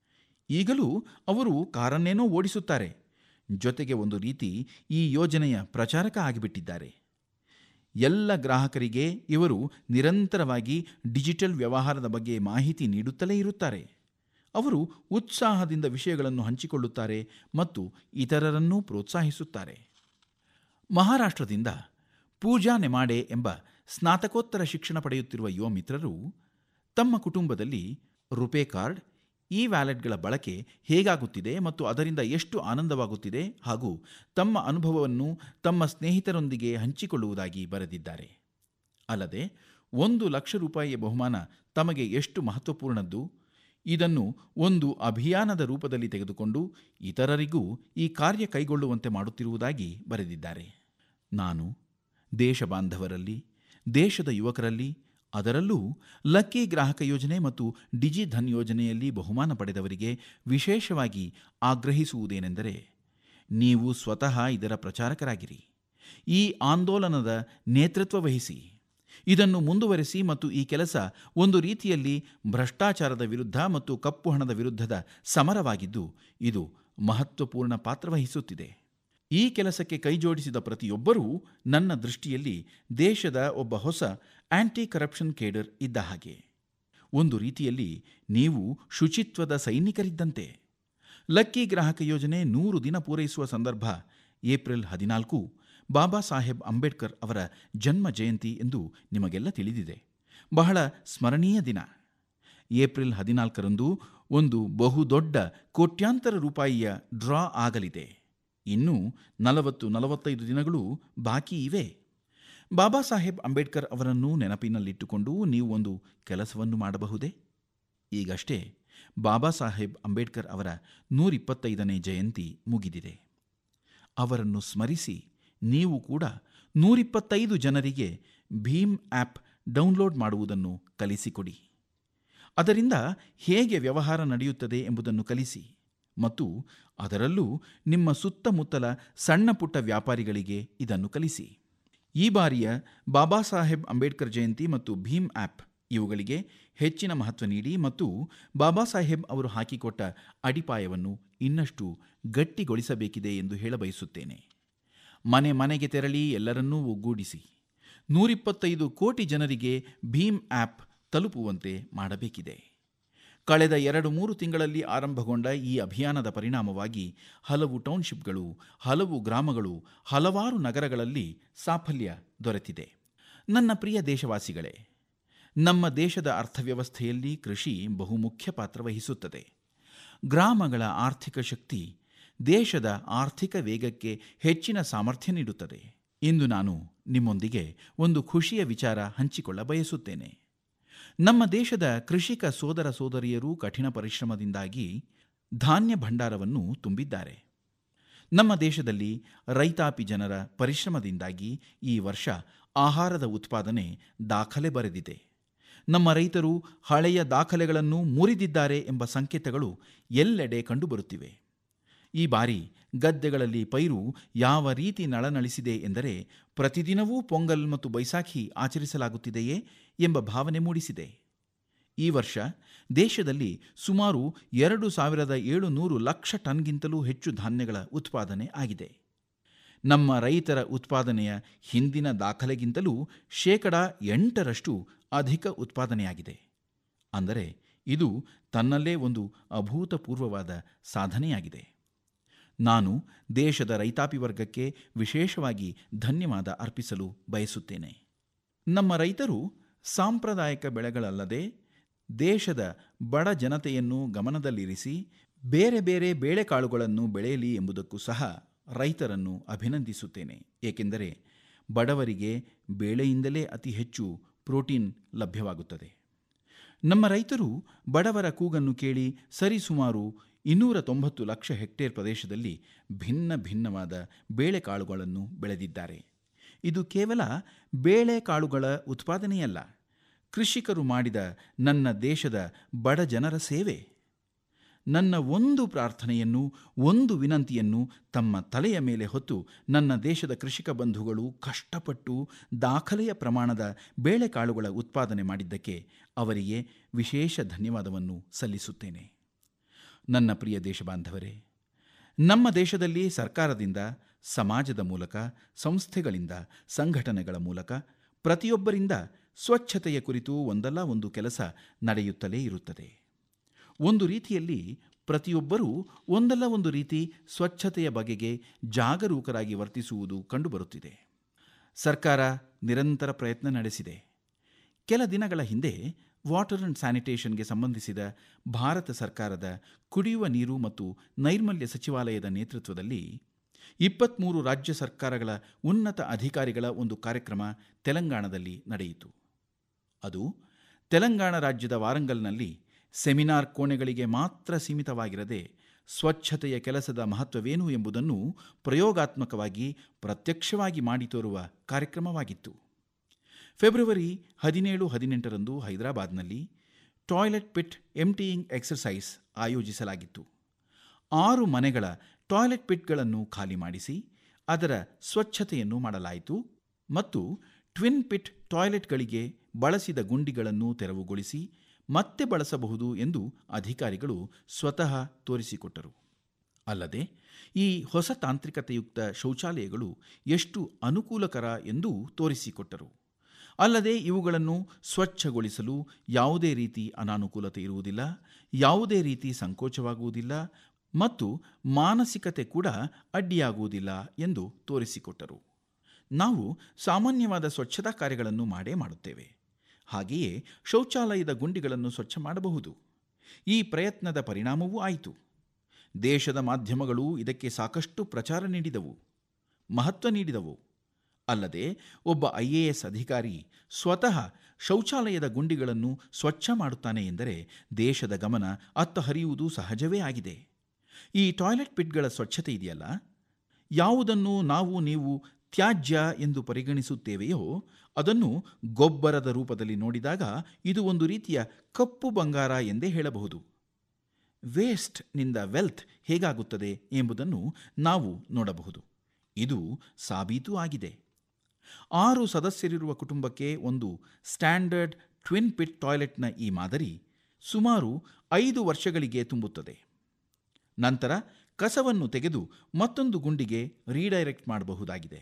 ಈಗಲೂ ಅವರು ಕಾರನ್ನೇನೋ ಓಡಿಸುತ್ತಾರೆ ಜೊತೆಗೆ ಒಂದು ರೀತಿ ಈ ಯೋಜನೆಯ ಪ್ರಚಾರಕ ಆಗಿಬಿಟ್ಟಿದ್ದಾರೆ ಎಲ್ಲ ಗ್ರಾಹಕರಿಗೆ ಇವರು ನಿರಂತರವಾಗಿ ಡಿಜಿಟಲ್ ವ್ಯವಹಾರದ ಬಗ್ಗೆ ಮಾಹಿತಿ ನೀಡುತ್ತಲೇ ಇರುತ್ತಾರೆ ಅವರು ಉತ್ಸಾಹದಿಂದ ವಿಷಯಗಳನ್ನು ಹಂಚಿಕೊಳ್ಳುತ್ತಾರೆ ಮತ್ತು ಇತರರನ್ನೂ ಪ್ರೋತ್ಸಾಹಿಸುತ್ತಾರೆ ಮಹಾರಾಷ್ಟ್ರದಿಂದ ಪೂಜಾ ನೆಮಾಡೆ ಎಂಬ ಸ್ನಾತಕೋತ್ತರ ಶಿಕ್ಷಣ ಪಡೆಯುತ್ತಿರುವ ಯುವ ಮಿತ್ರರು ತಮ್ಮ ಕುಟುಂಬದಲ್ಲಿ ರುಪೇ ಕಾರ್ಡ್ ಇ ವ್ಯಾಲೆಟ್ಗಳ ಬಳಕೆ ಹೇಗಾಗುತ್ತಿದೆ ಮತ್ತು ಅದರಿಂದ ಎಷ್ಟು ಆನಂದವಾಗುತ್ತಿದೆ ಹಾಗೂ ತಮ್ಮ ಅನುಭವವನ್ನು ತಮ್ಮ ಸ್ನೇಹಿತರೊಂದಿಗೆ ಹಂಚಿಕೊಳ್ಳುವುದಾಗಿ ಬರೆದಿದ್ದಾರೆ ಅಲ್ಲದೆ ಒಂದು ಲಕ್ಷ ರೂಪಾಯಿಯ ಬಹುಮಾನ ತಮಗೆ ಎಷ್ಟು ಮಹತ್ವಪೂರ್ಣದ್ದು ಇದನ್ನು ಒಂದು ಅಭಿಯಾನದ ರೂಪದಲ್ಲಿ ತೆಗೆದುಕೊಂಡು ಇತರರಿಗೂ ಈ ಕಾರ್ಯ ಕೈಗೊಳ್ಳುವಂತೆ ಮಾಡುತ್ತಿರುವುದಾಗಿ ಬರೆದಿದ್ದಾರೆ ನಾನು ದೇಶ ಬಾಂಧವರಲ್ಲಿ ದೇಶದ ಯುವಕರಲ್ಲಿ ಅದರಲ್ಲೂ ಲಕ್ಕಿ ಗ್ರಾಹಕ ಯೋಜನೆ ಮತ್ತು ಡಿಜಿ ಧನ್ ಯೋಜನೆಯಲ್ಲಿ ಬಹುಮಾನ ಪಡೆದವರಿಗೆ ವಿಶೇಷವಾಗಿ ಆಗ್ರಹಿಸುವುದೇನೆಂದರೆ ನೀವು ಸ್ವತಃ ಇದರ ಪ್ರಚಾರಕರಾಗಿರಿ ಈ ಆಂದೋಲನದ ನೇತೃತ್ವ ವಹಿಸಿ ಇದನ್ನು ಮುಂದುವರೆಸಿ ಮತ್ತು ಈ ಕೆಲಸ ಒಂದು ರೀತಿಯಲ್ಲಿ ಭ್ರಷ್ಟಾಚಾರದ ವಿರುದ್ಧ ಮತ್ತು ಕಪ್ಪು ಹಣದ ವಿರುದ್ಧದ ಸಮರವಾಗಿದ್ದು ಇದು ಮಹತ್ವಪೂರ್ಣ ಪಾತ್ರವಹಿಸುತ್ತಿದೆ ಈ ಕೆಲಸಕ್ಕೆ ಕೈಜೋಡಿಸಿದ ಪ್ರತಿಯೊಬ್ಬರೂ ನನ್ನ ದೃಷ್ಟಿಯಲ್ಲಿ ದೇಶದ ಒಬ್ಬ ಹೊಸ ಆಂಟಿ ಕರಪ್ಷನ್ ಕೇಡರ್ ಇದ್ದ ಹಾಗೆ ಒಂದು ರೀತಿಯಲ್ಲಿ ನೀವು ಶುಚಿತ್ವದ ಸೈನಿಕರಿದ್ದಂತೆ ಲಕ್ಕಿ ಗ್ರಾಹಕ ಯೋಜನೆ ನೂರು ದಿನ ಪೂರೈಸುವ ಸಂದರ್ಭ ಏಪ್ರಿಲ್ ಹದಿನಾಲ್ಕು ಬಾಬಾ ಸಾಹೇಬ್ ಅಂಬೇಡ್ಕರ್ ಅವರ ಜನ್ಮ ಜಯಂತಿ ಎಂದು ನಿಮಗೆಲ್ಲ ತಿಳಿದಿದೆ ಬಹಳ ಸ್ಮರಣೀಯ ದಿನ ಏಪ್ರಿಲ್ ಹದಿನಾಲ್ಕರಂದು ಒಂದು ಬಹುದೊಡ್ಡ ಕೋಟ್ಯಾಂತರ ರೂಪಾಯಿಯ ಡ್ರಾ ಆಗಲಿದೆ ಇನ್ನೂ ನಲವತ್ತು ನಲವತ್ತೈದು ದಿನಗಳು ಬಾಕಿ ಇವೆ ಬಾಬಾ ಸಾಹೇಬ್ ಅಂಬೇಡ್ಕರ್ ಅವರನ್ನು ನೆನಪಿನಲ್ಲಿಟ್ಟುಕೊಂಡು ನೀವು ಒಂದು ಕೆಲಸವನ್ನು ಮಾಡಬಹುದೇ ಈಗಷ್ಟೇ ಬಾಬಾ ಸಾಹೇಬ್ ಅಂಬೇಡ್ಕರ್ ಅವರ ನೂರಿಪ್ಪತ್ತೈದನೇ ಜಯಂತಿ ಮುಗಿದಿದೆ ಅವರನ್ನು ಸ್ಮರಿಸಿ ನೀವು ಕೂಡ ನೂರಿಪ್ಪತ್ತೈದು ಜನರಿಗೆ ಭೀಮ್ ಆ್ಯಪ್ ಡೌನ್ಲೋಡ್ ಮಾಡುವುದನ್ನು ಕಲಿಸಿಕೊಡಿ ಅದರಿಂದ ಹೇಗೆ ವ್ಯವಹಾರ ನಡೆಯುತ್ತದೆ ಎಂಬುದನ್ನು ಕಲಿಸಿ ಮತ್ತು ಅದರಲ್ಲೂ ನಿಮ್ಮ ಸುತ್ತಮುತ್ತಲ ಸಣ್ಣ ಪುಟ್ಟ ವ್ಯಾಪಾರಿಗಳಿಗೆ ಇದನ್ನು ಕಲಿಸಿ ಈ ಬಾರಿಯ ಬಾಬಾ ಸಾಹೇಬ್ ಅಂಬೇಡ್ಕರ್ ಜಯಂತಿ ಮತ್ತು ಭೀಮ್ ಆ್ಯಪ್ ಇವುಗಳಿಗೆ ಹೆಚ್ಚಿನ ಮಹತ್ವ ನೀಡಿ ಮತ್ತು ಬಾಬಾ ಸಾಹೇಬ್ ಅವರು ಹಾಕಿಕೊಟ್ಟ ಅಡಿಪಾಯವನ್ನು ಇನ್ನಷ್ಟು ಗಟ್ಟಿಗೊಳಿಸಬೇಕಿದೆ ಎಂದು ಹೇಳಬಯಸುತ್ತೇನೆ ಮನೆ ಮನೆಗೆ ತೆರಳಿ ಎಲ್ಲರನ್ನೂ ಒಗ್ಗೂಡಿಸಿ ನೂರಿಪ್ಪತ್ತೈದು ಕೋಟಿ ಜನರಿಗೆ ಭೀಮ್ ಆ್ಯಪ್ ತಲುಪುವಂತೆ ಮಾಡಬೇಕಿದೆ ಕಳೆದ ಎರಡು ಮೂರು ತಿಂಗಳಲ್ಲಿ ಆರಂಭಗೊಂಡ ಈ ಅಭಿಯಾನದ ಪರಿಣಾಮವಾಗಿ ಹಲವು ಟೌನ್ಶಿಪ್ಗಳು ಹಲವು ಗ್ರಾಮಗಳು ಹಲವಾರು ನಗರಗಳಲ್ಲಿ ಸಾಫಲ್ಯ ದೊರೆತಿದೆ ನನ್ನ ಪ್ರಿಯ ದೇಶವಾಸಿಗಳೇ ನಮ್ಮ ದೇಶದ ಅರ್ಥವ್ಯವಸ್ಥೆಯಲ್ಲಿ ಕೃಷಿ ಬಹುಮುಖ್ಯ ಪಾತ್ರ ವಹಿಸುತ್ತದೆ ಗ್ರಾಮಗಳ ಆರ್ಥಿಕ ಶಕ್ತಿ ದೇಶದ ಆರ್ಥಿಕ ವೇಗಕ್ಕೆ ಹೆಚ್ಚಿನ ಸಾಮರ್ಥ್ಯ ನೀಡುತ್ತದೆ ಇಂದು ನಾನು ನಿಮ್ಮೊಂದಿಗೆ ಒಂದು ಖುಷಿಯ ವಿಚಾರ ಹಂಚಿಕೊಳ್ಳ ಬಯಸುತ್ತೇನೆ ನಮ್ಮ ದೇಶದ ಕೃಷಿಕ ಸೋದರ ಸೋದರಿಯರು ಕಠಿಣ ಪರಿಶ್ರಮದಿಂದಾಗಿ ಧಾನ್ಯ ಭಂಡಾರವನ್ನು ತುಂಬಿದ್ದಾರೆ ನಮ್ಮ ದೇಶದಲ್ಲಿ ರೈತಾಪಿ ಜನರ ಪರಿಶ್ರಮದಿಂದಾಗಿ ಈ ವರ್ಷ ಆಹಾರದ ಉತ್ಪಾದನೆ ದಾಖಲೆ ಬರೆದಿದೆ ನಮ್ಮ ರೈತರು ಹಳೆಯ ದಾಖಲೆಗಳನ್ನು ಮುರಿದಿದ್ದಾರೆ ಎಂಬ ಸಂಕೇತಗಳು ಎಲ್ಲೆಡೆ ಕಂಡುಬರುತ್ತಿವೆ ಈ ಬಾರಿ ಗದ್ದೆಗಳಲ್ಲಿ ಪೈರು ಯಾವ ರೀತಿ ನಳನಳಿಸಿದೆ ಎಂದರೆ ಪ್ರತಿದಿನವೂ ಪೊಂಗಲ್ ಮತ್ತು ಬೈಸಾಖಿ ಆಚರಿಸಲಾಗುತ್ತಿದೆಯೇ ಎಂಬ ಭಾವನೆ ಮೂಡಿಸಿದೆ ಈ ವರ್ಷ ದೇಶದಲ್ಲಿ ಸುಮಾರು ಎರಡು ಸಾವಿರದ ಏಳುನೂರು ಲಕ್ಷ ಟನ್ಗಿಂತಲೂ ಹೆಚ್ಚು ಧಾನ್ಯಗಳ ಉತ್ಪಾದನೆ ಆಗಿದೆ ನಮ್ಮ ರೈತರ ಉತ್ಪಾದನೆಯ ಹಿಂದಿನ ದಾಖಲೆಗಿಂತಲೂ ಶೇಕಡ ಎಂಟರಷ್ಟು ಅಧಿಕ ಉತ್ಪಾದನೆಯಾಗಿದೆ ಅಂದರೆ ಇದು ತನ್ನಲ್ಲೇ ಒಂದು ಅಭೂತಪೂರ್ವವಾದ ಸಾಧನೆಯಾಗಿದೆ ನಾನು ದೇಶದ ರೈತಾಪಿ ವರ್ಗಕ್ಕೆ ವಿಶೇಷವಾಗಿ ಧನ್ಯವಾದ ಅರ್ಪಿಸಲು ಬಯಸುತ್ತೇನೆ ನಮ್ಮ ರೈತರು ಸಾಂಪ್ರದಾಯಿಕ ಬೆಳೆಗಳಲ್ಲದೆ ದೇಶದ ಬಡ ಜನತೆಯನ್ನು ಗಮನದಲ್ಲಿರಿಸಿ ಬೇರೆ ಬೇರೆ ಬೇಳೆಕಾಳುಗಳನ್ನು ಬೆಳೆಯಲಿ ಎಂಬುದಕ್ಕೂ ಸಹ ರೈತರನ್ನು ಅಭಿನಂದಿಸುತ್ತೇನೆ ಏಕೆಂದರೆ ಬಡವರಿಗೆ ಬೇಳೆಯಿಂದಲೇ ಅತಿ ಹೆಚ್ಚು ಪ್ರೋಟೀನ್ ಲಭ್ಯವಾಗುತ್ತದೆ ನಮ್ಮ ರೈತರು ಬಡವರ ಕೂಗನ್ನು ಕೇಳಿ ಸರಿಸುಮಾರು ಇನ್ನೂರ ತೊಂಬತ್ತು ಲಕ್ಷ ಹೆಕ್ಟೇರ್ ಪ್ರದೇಶದಲ್ಲಿ ಭಿನ್ನ ಭಿನ್ನವಾದ ಬೇಳೆಕಾಳುಗಳನ್ನು ಬೆಳೆದಿದ್ದಾರೆ ಇದು ಕೇವಲ ಬೇಳೆಕಾಳುಗಳ ಉತ್ಪಾದನೆಯಲ್ಲ ಕೃಷಿಕರು ಮಾಡಿದ ನನ್ನ ದೇಶದ ಬಡ ಜನರ ಸೇವೆ ನನ್ನ ಒಂದು ಪ್ರಾರ್ಥನೆಯನ್ನು ಒಂದು ವಿನಂತಿಯನ್ನು ತಮ್ಮ ತಲೆಯ ಮೇಲೆ ಹೊತ್ತು ನನ್ನ ದೇಶದ ಕೃಷಿಕ ಬಂಧುಗಳು ಕಷ್ಟಪಟ್ಟು ದಾಖಲೆಯ ಪ್ರಮಾಣದ ಬೇಳೆಕಾಳುಗಳ ಉತ್ಪಾದನೆ ಮಾಡಿದ್ದಕ್ಕೆ ಅವರಿಗೆ ವಿಶೇಷ ಧನ್ಯವಾದವನ್ನು ಸಲ್ಲಿಸುತ್ತೇನೆ ನನ್ನ ಪ್ರಿಯ ದೇಶಬಾಂಧವರೇ ನಮ್ಮ ದೇಶದಲ್ಲಿ ಸರ್ಕಾರದಿಂದ ಸಮಾಜದ ಮೂಲಕ ಸಂಸ್ಥೆಗಳಿಂದ ಸಂಘಟನೆಗಳ ಮೂಲಕ ಪ್ರತಿಯೊಬ್ಬರಿಂದ ಸ್ವಚ್ಛತೆಯ ಕುರಿತು ಒಂದಲ್ಲ ಒಂದು ಕೆಲಸ ನಡೆಯುತ್ತಲೇ ಇರುತ್ತದೆ ಒಂದು ರೀತಿಯಲ್ಲಿ ಪ್ರತಿಯೊಬ್ಬರೂ ಒಂದಲ್ಲ ಒಂದು ರೀತಿ ಸ್ವಚ್ಛತೆಯ ಬಗೆಗೆ ಜಾಗರೂಕರಾಗಿ ವರ್ತಿಸುವುದು ಕಂಡುಬರುತ್ತಿದೆ ಸರ್ಕಾರ ನಿರಂತರ ಪ್ರಯತ್ನ ನಡೆಸಿದೆ ಕೆಲ ದಿನಗಳ ಹಿಂದೆ ವಾಟರ್ ಅಂಡ್ ಸ್ಯಾನಿಟೇಷನ್ಗೆ ಸಂಬಂಧಿಸಿದ ಭಾರತ ಸರ್ಕಾರದ ಕುಡಿಯುವ ನೀರು ಮತ್ತು ನೈರ್ಮಲ್ಯ ಸಚಿವಾಲಯದ ನೇತೃತ್ವದಲ್ಲಿ ಇಪ್ಪತ್ತ್ಮೂರು ರಾಜ್ಯ ಸರ್ಕಾರಗಳ ಉನ್ನತ ಅಧಿಕಾರಿಗಳ ಒಂದು ಕಾರ್ಯಕ್ರಮ ತೆಲಂಗಾಣದಲ್ಲಿ ನಡೆಯಿತು ಅದು ತೆಲಂಗಾಣ ರಾಜ್ಯದ ವಾರಂಗಲ್ನಲ್ಲಿ ಸೆಮಿನಾರ್ ಕೋಣೆಗಳಿಗೆ ಮಾತ್ರ ಸೀಮಿತವಾಗಿರದೆ ಸ್ವಚ್ಛತೆಯ ಕೆಲಸದ ಮಹತ್ವವೇನು ಎಂಬುದನ್ನು ಪ್ರಯೋಗಾತ್ಮಕವಾಗಿ ಪ್ರತ್ಯಕ್ಷವಾಗಿ ಮಾಡಿ ತೋರುವ ಕಾರ್ಯಕ್ರಮವಾಗಿತ್ತು ಫೆಬ್ರವರಿ ಹದಿನೇಳು ಹದಿನೆಂಟರಂದು ಹೈದರಾಬಾದ್ನಲ್ಲಿ ಟಾಯ್ಲೆಟ್ ಪಿಟ್ ಎಂಟಿಯಿಂಗ್ ಎಕ್ಸರ್ಸೈಸ್ ಆಯೋಜಿಸಲಾಗಿತ್ತು ಆರು ಮನೆಗಳ ಟಾಯ್ಲೆಟ್ ಪಿಟ್ಗಳನ್ನು ಖಾಲಿ ಮಾಡಿಸಿ ಅದರ ಸ್ವಚ್ಛತೆಯನ್ನು ಮಾಡಲಾಯಿತು ಮತ್ತು ಟ್ವಿನ್ ಪಿಟ್ ಟಾಯ್ಲೆಟ್ಗಳಿಗೆ ಬಳಸಿದ ಗುಂಡಿಗಳನ್ನು ತೆರವುಗೊಳಿಸಿ ಮತ್ತೆ ಬಳಸಬಹುದು ಎಂದು ಅಧಿಕಾರಿಗಳು ಸ್ವತಃ ತೋರಿಸಿಕೊಟ್ಟರು ಅಲ್ಲದೆ ಈ ಹೊಸ ತಾಂತ್ರಿಕತೆಯುಕ್ತ ಶೌಚಾಲಯಗಳು ಎಷ್ಟು ಅನುಕೂಲಕರ ಎಂದು ತೋರಿಸಿಕೊಟ್ಟರು ಅಲ್ಲದೆ ಇವುಗಳನ್ನು ಸ್ವಚ್ಛಗೊಳಿಸಲು ಯಾವುದೇ ರೀತಿ ಅನಾನುಕೂಲತೆ ಇರುವುದಿಲ್ಲ ಯಾವುದೇ ರೀತಿ ಸಂಕೋಚವಾಗುವುದಿಲ್ಲ ಮತ್ತು ಮಾನಸಿಕತೆ ಕೂಡ ಅಡ್ಡಿಯಾಗುವುದಿಲ್ಲ ಎಂದು ತೋರಿಸಿಕೊಟ್ಟರು ನಾವು ಸಾಮಾನ್ಯವಾದ ಸ್ವಚ್ಛತಾ ಕಾರ್ಯಗಳನ್ನು ಮಾಡೇ ಮಾಡುತ್ತೇವೆ ಹಾಗೆಯೇ ಶೌಚಾಲಯದ ಗುಂಡಿಗಳನ್ನು ಸ್ವಚ್ಛ ಮಾಡಬಹುದು ಈ ಪ್ರಯತ್ನದ ಪರಿಣಾಮವೂ ಆಯಿತು ದೇಶದ ಮಾಧ್ಯಮಗಳು ಇದಕ್ಕೆ ಸಾಕಷ್ಟು ಪ್ರಚಾರ ನೀಡಿದವು ಮಹತ್ವ ನೀಡಿದವು ಅಲ್ಲದೆ ಒಬ್ಬ ಐ ಎ ಎಸ್ ಅಧಿಕಾರಿ ಸ್ವತಃ ಶೌಚಾಲಯದ ಗುಂಡಿಗಳನ್ನು ಸ್ವಚ್ಛ ಮಾಡುತ್ತಾನೆ ಎಂದರೆ ದೇಶದ ಗಮನ ಅತ್ತ ಹರಿಯುವುದು ಸಹಜವೇ ಆಗಿದೆ ಈ ಟಾಯ್ಲೆಟ್ ಪಿಟ್ಗಳ ಸ್ವಚ್ಛತೆ ಇದೆಯಲ್ಲ ಯಾವುದನ್ನು ನಾವು ನೀವು ತ್ಯಾಜ್ಯ ಎಂದು ಪರಿಗಣಿಸುತ್ತೇವೆಯೋ ಅದನ್ನು ಗೊಬ್ಬರದ ರೂಪದಲ್ಲಿ ನೋಡಿದಾಗ ಇದು ಒಂದು ರೀತಿಯ ಕಪ್ಪು ಬಂಗಾರ ಎಂದೇ ಹೇಳಬಹುದು ವೇಸ್ಟ್ನಿಂದ ವೆಲ್ತ್ ಹೇಗಾಗುತ್ತದೆ ಎಂಬುದನ್ನು ನಾವು ನೋಡಬಹುದು ಇದು ಸಾಬೀತು ಆಗಿದೆ ಆರು ಸದಸ್ಯರಿರುವ ಕುಟುಂಬಕ್ಕೆ ಒಂದು ಸ್ಟ್ಯಾಂಡರ್ಡ್ ಟ್ವಿನ್ ಪಿಟ್ ಟಾಯ್ಲೆಟ್ನ ಈ ಮಾದರಿ ಸುಮಾರು ಐದು ವರ್ಷಗಳಿಗೆ ತುಂಬುತ್ತದೆ ನಂತರ ಕಸವನ್ನು ತೆಗೆದು ಮತ್ತೊಂದು ಗುಂಡಿಗೆ ರೀಡೈರೆಕ್ಟ್ ಮಾಡಬಹುದಾಗಿದೆ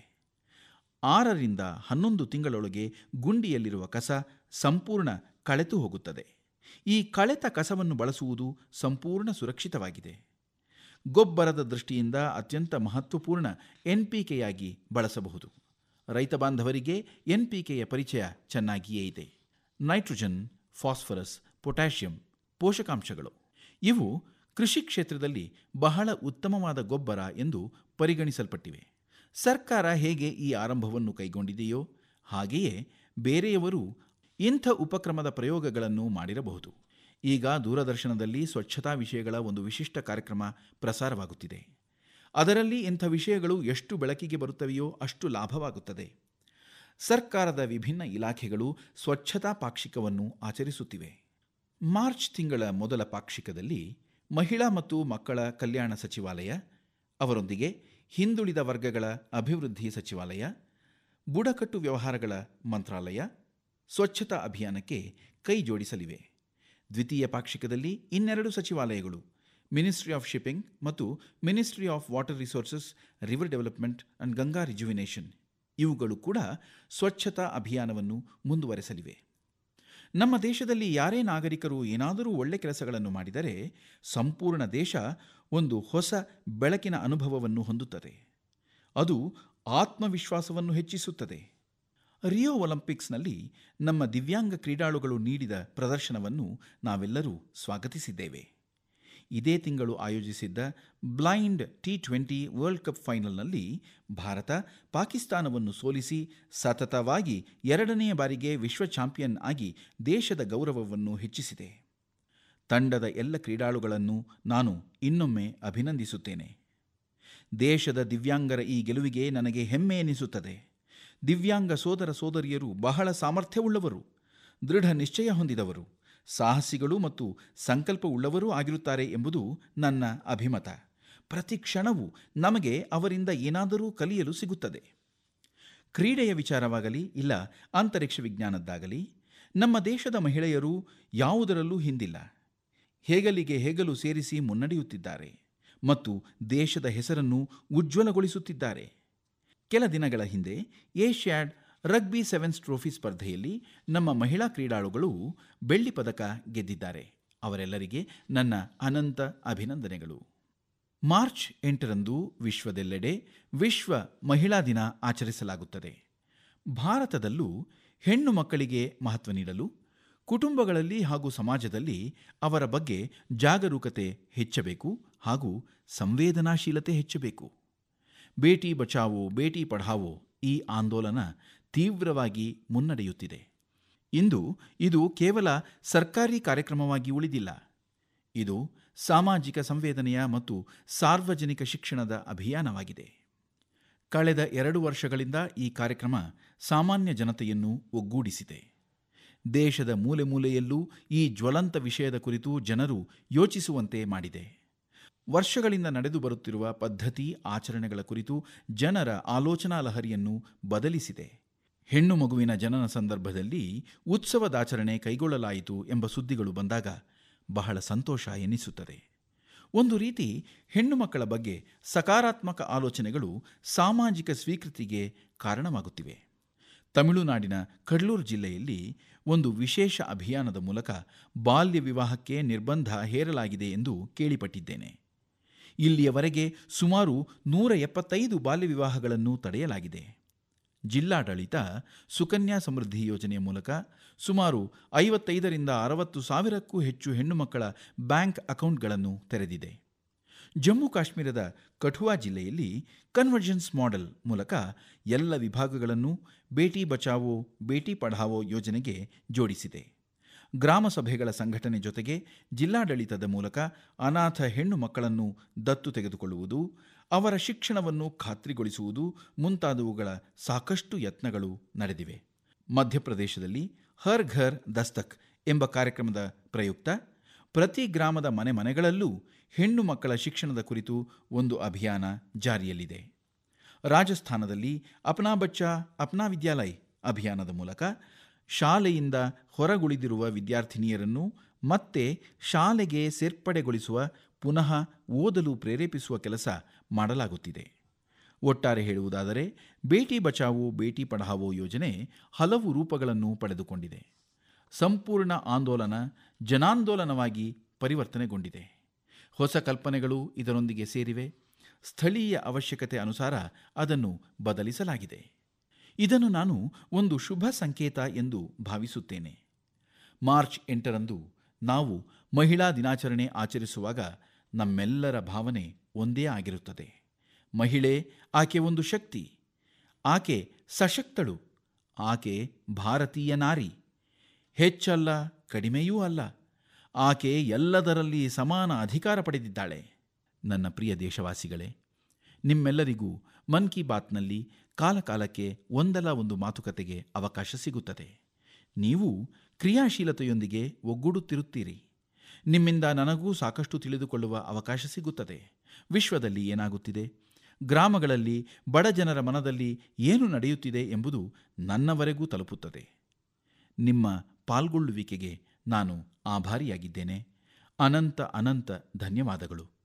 ಆರರಿಂದ ಹನ್ನೊಂದು ತಿಂಗಳೊಳಗೆ ಗುಂಡಿಯಲ್ಲಿರುವ ಕಸ ಸಂಪೂರ್ಣ ಕಳೆತು ಹೋಗುತ್ತದೆ ಈ ಕಳೆತ ಕಸವನ್ನು ಬಳಸುವುದು ಸಂಪೂರ್ಣ ಸುರಕ್ಷಿತವಾಗಿದೆ ಗೊಬ್ಬರದ ದೃಷ್ಟಿಯಿಂದ ಅತ್ಯಂತ ಮಹತ್ವಪೂರ್ಣ ಎನ್ ಪಿ ಕೆಯಾಗಿ ಬಳಸಬಹುದು ರೈತ ಬಾಂಧವರಿಗೆ ಎನ್ ಪಿ ಕೆಯ ಪರಿಚಯ ಚೆನ್ನಾಗಿಯೇ ಇದೆ ನೈಟ್ರೋಜನ್ ಫಾಸ್ಫರಸ್ ಪೊಟ್ಯಾಷಿಯಂ ಪೋಷಕಾಂಶಗಳು ಇವು ಕೃಷಿ ಕ್ಷೇತ್ರದಲ್ಲಿ ಬಹಳ ಉತ್ತಮವಾದ ಗೊಬ್ಬರ ಎಂದು ಪರಿಗಣಿಸಲ್ಪಟ್ಟಿವೆ ಸರ್ಕಾರ ಹೇಗೆ ಈ ಆರಂಭವನ್ನು ಕೈಗೊಂಡಿದೆಯೋ ಹಾಗೆಯೇ ಬೇರೆಯವರು ಇಂಥ ಉಪಕ್ರಮದ ಪ್ರಯೋಗಗಳನ್ನು ಮಾಡಿರಬಹುದು ಈಗ ದೂರದರ್ಶನದಲ್ಲಿ ಸ್ವಚ್ಛತಾ ವಿಷಯಗಳ ಒಂದು ವಿಶಿಷ್ಟ ಕಾರ್ಯಕ್ರಮ ಪ್ರಸಾರವಾಗುತ್ತಿದೆ ಅದರಲ್ಲಿ ಇಂಥ ವಿಷಯಗಳು ಎಷ್ಟು ಬೆಳಕಿಗೆ ಬರುತ್ತವೆಯೋ ಅಷ್ಟು ಲಾಭವಾಗುತ್ತದೆ ಸರ್ಕಾರದ ವಿಭಿನ್ನ ಇಲಾಖೆಗಳು ಸ್ವಚ್ಛತಾ ಪಾಕ್ಷಿಕವನ್ನು ಆಚರಿಸುತ್ತಿವೆ ಮಾರ್ಚ್ ತಿಂಗಳ ಮೊದಲ ಪಾಕ್ಷಿಕದಲ್ಲಿ ಮಹಿಳಾ ಮತ್ತು ಮಕ್ಕಳ ಕಲ್ಯಾಣ ಸಚಿವಾಲಯ ಅವರೊಂದಿಗೆ ಹಿಂದುಳಿದ ವರ್ಗಗಳ ಅಭಿವೃದ್ಧಿ ಸಚಿವಾಲಯ ಬುಡಕಟ್ಟು ವ್ಯವಹಾರಗಳ ಮಂತ್ರಾಲಯ ಸ್ವಚ್ಛತಾ ಅಭಿಯಾನಕ್ಕೆ ಕೈ ಜೋಡಿಸಲಿವೆ ದ್ವಿತೀಯ ಪಾಕ್ಷಿಕದಲ್ಲಿ ಇನ್ನೆರಡು ಸಚಿವಾಲಯಗಳು ಮಿನಿಸ್ಟ್ರಿ ಆಫ್ ಶಿಪ್ಪಿಂಗ್ ಮತ್ತು ministry of water resources river development and Ganga rejuvenation ಇವುಗಳು ಕೂಡ ಸ್ವಚ್ಛತಾ ಅಭಿಯಾನವನ್ನು ಮುಂದುವರೆಸಲಿವೆ ನಮ್ಮ ದೇಶದಲ್ಲಿ ಯಾರೇ ನಾಗರಿಕರು ಏನಾದರೂ ಒಳ್ಳೆ ಕೆಲಸಗಳನ್ನು ಮಾಡಿದರೆ ಸಂಪೂರ್ಣ ದೇಶ ಒಂದು ಹೊಸ ಬೆಳಕಿನ ಅನುಭವವನ್ನು ಹೊಂದುತ್ತದೆ ಅದು ಆತ್ಮವಿಶ್ವಾಸವನ್ನು ಹೆಚ್ಚಿಸುತ್ತದೆ ರಿಯೋ ಒಲಿಂಪಿಕ್ಸ್ನಲ್ಲಿ ನಮ್ಮ ದಿವ್ಯಾಂಗ ಕ್ರೀಡಾಳುಗಳು ನೀಡಿದ ಪ್ರದರ್ಶನವನ್ನು ನಾವೆಲ್ಲರೂ ಸ್ವಾಗತಿಸಿದ್ದೇವೆ ಇದೇ ತಿಂಗಳು ಆಯೋಜಿಸಿದ್ದ blind T twenty world cup ಫೈನಲ್ನಲ್ಲಿ ಭಾರತ ಪಾಕಿಸ್ತಾನವನ್ನು ಸೋಲಿಸಿ ಸತತವಾಗಿ ಎರಡನೆಯ ಬಾರಿಗೆ ವಿಶ್ವ ಚಾಂಪಿಯನ್ ಆಗಿ ದೇಶದ ಗೌರವವನ್ನು ಹೆಚ್ಚಿಸಿದೆ ತಂಡದ ಎಲ್ಲ ಕ್ರೀಡಾಳುಗಳನ್ನು ನಾನು ಇನ್ನೊಮ್ಮೆ ಅಭಿನಂದಿಸುತ್ತೇನೆ ದೇಶದ ದಿವ್ಯಾಂಗರ ಈ ಗೆಲುವಿಗೆ ನನಗೆ ಹೆಮ್ಮೆ ಎನಿಸುತ್ತದೆ ದಿವ್ಯಾಂಗ ಸೋದರ ಸೋದರಿಯರು ಬಹಳ ಸಾಮರ್ಥ್ಯವುಳ್ಳವರು ದೃಢ ನಿಶ್ಚಯ ಹೊಂದಿದವರು ಸಾಹಸಿಗಳು ಮತ್ತು ಸಂಕಲ್ಪವುಳ್ಳವರೂ ಆಗಿರುತ್ತಾರೆ ಎಂಬುದು ನನ್ನ ಅಭಿಮತ ಪ್ರತಿ ಕ್ಷಣವೂ ನಮಗೆ ಅವರಿಂದ ಏನಾದರೂ ಕಲಿಯಲು ಸಿಗುತ್ತದೆ ಕ್ರೀಡೆಯ ವಿಚಾರವಾಗಲಿ ಇಲ್ಲ ಅಂತರಿಕ್ಷ ವಿಜ್ಞಾನದ್ದಾಗಲಿ ನಮ್ಮ ದೇಶದ ಮಹಿಳೆಯರು ಯಾವುದರಲ್ಲೂ ಹಿಂದಿಲ್ಲ ಹೇಗಲಿಗೆ ಹೇಗಲು ಸೇರಿಸಿ ಮುನ್ನಡೆಯುತ್ತಿದ್ದಾರೆ ಮತ್ತು ದೇಶದ ಹೆಸರನ್ನು ಉಜ್ವಲಗೊಳಿಸುತ್ತಿದ್ದಾರೆ ಕೆಲ ದಿನಗಳ ಹಿಂದೆ ಏಷ್ಯಾಡ್ ರಗ್ಬಿ ಸೆವೆನ್ಸ್ ಟ್ರೋಫಿ ಸ್ಪರ್ಧೆಯಲ್ಲಿ ನಮ್ಮ ಮಹಿಳಾ ಕ್ರೀಡಾಳುಗಳು ಬೆಳ್ಳಿ ಪದಕ ಗೆದ್ದಿದ್ದಾರೆ ಅವರೆಲ್ಲರಿಗೆ ನನ್ನ ಅನಂತ ಅಭಿನಂದನೆಗಳು ಮಾರ್ಚ್ ಎಂಟರಂದು ವಿಶ್ವದೆಲ್ಲೆಡೆ ವಿಶ್ವ ಮಹಿಳಾ ದಿನ ಆಚರಿಸಲಾಗುತ್ತದೆ ಭಾರತದಲ್ಲೂ ಹೆಣ್ಣು ಮಕ್ಕಳಿಗೆ ಮಹತ್ವ ನೀಡಲು ಕುಟುಂಬಗಳಲ್ಲಿ ಹಾಗೂ ಸಮಾಜದಲ್ಲಿ ಅವರ ಬಗ್ಗೆ ಜಾಗರೂಕತೆ ಹೆಚ್ಚಬೇಕು ಹಾಗೂ ಸಂವೇದನಾಶೀಲತೆ ಹೆಚ್ಚಬೇಕು ಬೇಟಿ ಬಚಾವೋ ಬೇಟಿ ಪಢಾವೋ ಈ ಆಂದೋಲನ ತೀವ್ರವಾಗಿ ಮುನ್ನಡೆಯುತ್ತಿದೆ ಇಂದು ಇದು ಕೇವಲ ಸರ್ಕಾರಿ ಕಾರ್ಯಕ್ರಮವಾಗಿ ಉಳಿದಿಲ್ಲ ಇದು ಸಾಮಾಜಿಕ ಸಂವೇದನೆಯ ಮತ್ತು ಸಾರ್ವಜನಿಕ ಶಿಕ್ಷಣದ ಅಭಿಯಾನವಾಗಿದೆ ಕಳೆದ ಎರಡು ವರ್ಷಗಳಿಂದ ಈ ಕಾರ್ಯಕ್ರಮ ಸಾಮಾನ್ಯ ಜನತೆಯನ್ನು ಒಗ್ಗೂಡಿಸಿದೆ ದೇಶದ ಮೂಲೆ ಮೂಲೆಯಲ್ಲೂ ಈ ಜ್ವಲಂತ ವಿಷಯದ ಕುರಿತು ಜನರು ಯೋಚಿಸುವಂತೆ ಮಾಡಿದೆ ವರ್ಷಗಳಿಂದ ನಡೆದು ಬರುತ್ತಿರುವ ಪದ್ಧತಿ ಆಚರಣೆಗಳ ಕುರಿತು ಜನರ ಆಲೋಚನಾ ಲಹರಿಯನ್ನು ಬದಲಿಸಿದೆ ಹೆಣ್ಣು ಮಗುವಿನ ಜನನ ಸಂದರ್ಭದಲ್ಲಿ ಉತ್ಸವದಾಚರಣೆ ಕೈಗೊಳ್ಳಲಾಯಿತು ಎಂಬ ಸುದ್ದಿಗಳು ಬಂದಾಗ ಬಹಳ ಸಂತೋಷ ಎನಿಸುತ್ತದೆ ಒಂದು ರೀತಿ ಹೆಣ್ಣು ಮಕ್ಕಳ ಬಗ್ಗೆ ಸಕಾರಾತ್ಮಕ ಆಲೋಚನೆಗಳು ಸಾಮಾಜಿಕ ಸ್ವೀಕೃತಿಗೆ ಕಾರಣವಾಗುತ್ತಿವೆ ತಮಿಳುನಾಡಿನ ಕಡ್ಲೂರು ಜಿಲ್ಲೆಯಲ್ಲಿ ಒಂದು ವಿಶೇಷ ಅಭಿಯಾನದ ಮೂಲಕ ಬಾಲ್ಯ ವಿವಾಹಕ್ಕೆ ನಿರ್ಬಂಧ ಹೇರಲಾಗಿದೆ ಎಂದು ಕೇಳಿಪಟ್ಟಿದ್ದೇನೆ ಇಲ್ಲಿಯವರೆಗೆ ಸುಮಾರು ನೂರ ಎಪ್ಪತ್ತೈದು ಬಾಲ್ಯ ವಿವಾಹಗಳನ್ನು ತಡೆಯಲಾಗಿದೆ ಜಿಲ್ಲಾಡಳಿತ ಸುಕನ್ಯಾ ಸಮೃದ್ಧಿ ಯೋಜನೆಯ ಮೂಲಕ ಸುಮಾರು ಐವತ್ತೈದರಿಂದ ಅರವತ್ತು ಸಾವಿರಕ್ಕೂ ಹೆಚ್ಚು ಹೆಣ್ಣುಮಕ್ಕಳ ಬ್ಯಾಂಕ್ ಅಕೌಂಟ್ಗಳನ್ನು ತೆರೆದಿದೆ ಜಮ್ಮು ಕಾಶ್ಮೀರದ ಕಠುವಾ ಜಿಲ್ಲೆಯಲ್ಲಿ ಕನ್ವರ್ಜೆನ್ಸ್ ಮಾಡೆಲ್ ಮೂಲಕ ಎಲ್ಲ ವಿಭಾಗಗಳನ್ನು ಬೇಟಿ ಬಚಾವೋ ಬೇಟಿ ಪಢಾವೋ ಯೋಜನೆಗೆ ಜೋಡಿಸಿದೆ ಗ್ರಾಮ ಸಭೆಗಳ ಸಂಘಟನೆ ಜೊತೆಗೆ ಜಿಲ್ಲಾಡಳಿತದ ಮೂಲಕ ಅನಾಥ ಹೆಣ್ಣು ಮಕ್ಕಳನ್ನು ದತ್ತು ತೆಗೆದುಕೊಳ್ಳುವುದು ಅವರ ಶಿಕ್ಷಣವನ್ನು ಖಾತ್ರಿಗೊಳಿಸುವುದು ಮುಂತಾದವುಗಳ ಸಾಕಷ್ಟು ಯತ್ನಗಳು ನಡೆದಿವೆ ಮಧ್ಯಪ್ರದೇಶದಲ್ಲಿ ಹರ್ ಘರ್ ದಸ್ತಕ್ ಎಂಬ ಕಾರ್ಯಕ್ರಮದ ಪ್ರಯುಕ್ತ ಪ್ರತಿ ಗ್ರಾಮದ ಮನೆ ಮನೆಗಳಲ್ಲೂ ಹೆಣ್ಣು ಮಕ್ಕಳ ಶಿಕ್ಷಣದ ಕುರಿತು ಒಂದು ಅಭಿಯಾನ ಜಾರಿಯಲ್ಲಿದೆ ರಾಜಸ್ಥಾನದಲ್ಲಿ ಅಪ್ನಾ ಬಚ್ಚಾ ಅಪ್ನಾ ವಿದ್ಯಾಲಯ್ ಅಭಿಯಾನದ ಮೂಲಕ ಶಾಲೆಯಿಂದ ಹೊರಗುಳಿದಿರುವ ವಿದ್ಯಾರ್ಥಿನಿಯರನ್ನು ಮತ್ತೆ ಶಾಲೆಗೆ ಸೇರ್ಪಡೆಗೊಳಿಸುವ ಪುನಃ ಓದಲು ಪ್ರೇರೇಪಿಸುವ ಕೆಲಸ ಮಾಡಲಾಗುತ್ತಿದೆ ಒಟ್ಟಾರೆ ಹೇಳುವುದಾದರೆ ಬೇಟಿ ಬಚಾವೋ ಬೇಟಿ ಪಢಾವೋ ಯೋಜನೆ ಹಲವು ರೂಪಗಳನ್ನು ಪಡೆದುಕೊಂಡಿದೆ ಸಂಪೂರ್ಣ ಆಂದೋಲನ ಜನಾಂದೋಲನವಾಗಿ ಪರಿವರ್ತನೆಗೊಂಡಿದೆ ಹೊಸ ಕಲ್ಪನೆಗಳು ಇದರೊಂದಿಗೆ ಸೇರಿವೆ ಸ್ಥಳೀಯ ಅವಶ್ಯಕತೆ ಅನುಸಾರ ಅದನ್ನು ಬದಲಿಸಲಾಗಿದೆ ಇದನ್ನು ನಾನು ಒಂದು ಶುಭ ಸಂಕೇತ ಎಂದು ಭಾವಿಸುತ್ತೇನೆ ಮಾರ್ಚ್ ಎಂಟರಂದು ನಾವು ಮಹಿಳಾ ದಿನಾಚರಣೆ ಆಚರಿಸುವಾಗ ನಮ್ಮೆಲ್ಲರ ಭಾವನೆ ಒಂದೇ ಆಗಿರುತ್ತದೆ ಮಹಿಳೆ ಆಕೆ ಒಂದು ಶಕ್ತಿ ಆಕೆ ಸಶಕ್ತಳು ಆಕೆ ಭಾರತೀಯ ನಾರಿ ಹೆಚ್ಚಲ್ಲ ಕಡಿಮೆಯೂ ಅಲ್ಲ ಆಕೆ ಎಲ್ಲದರಲ್ಲಿ ಸಮಾನ ಅಧಿಕಾರ ಪಡೆದಿದ್ದಾಳೆ ನನ್ನ ಪ್ರಿಯ ದೇಶವಾಸಿಗಳೇ ನಿಮ್ಮೆಲ್ಲರಿಗೂ ಮನ್ ಕಿ ಬಾತ್ನಲ್ಲಿ ಕಾಲಕಾಲಕ್ಕೆ ಒಂದಲ್ಲ ಒಂದು ಮಾತುಕತೆಗೆ ಅವಕಾಶ ಸಿಗುತ್ತದೆ ನೀವು ಕ್ರಿಯಾಶೀಲತೆಯೊಂದಿಗೆ ಒಗ್ಗೂಡುತ್ತಿರುತ್ತೀರಿ ನಿಮ್ಮಿಂದ ನನಗೂ ಸಾಕಷ್ಟು ತಿಳಿದುಕೊಳ್ಳುವ ಅವಕಾಶ ಸಿಗುತ್ತದೆ ವಿಶ್ವದಲ್ಲಿ ಏನಾಗುತ್ತಿದೆ ಗ್ರಾಮಗಳಲ್ಲಿ ಬಡ ಜನರ ಮನದಲ್ಲಿ ಏನು ನಡೆಯುತ್ತಿದೆ ಎಂಬುದು ನನ್ನವರೆಗೂ ತಲುಪುತ್ತದೆ ನಿಮ್ಮ ಪಾಲ್ಗೊಳ್ಳುವಿಕೆಗೆ ನಾನು ಆಭಾರಿಯಾಗಿದ್ದೇನೆ ಅನಂತ ಅನಂತ ಧನ್ಯವಾದಗಳು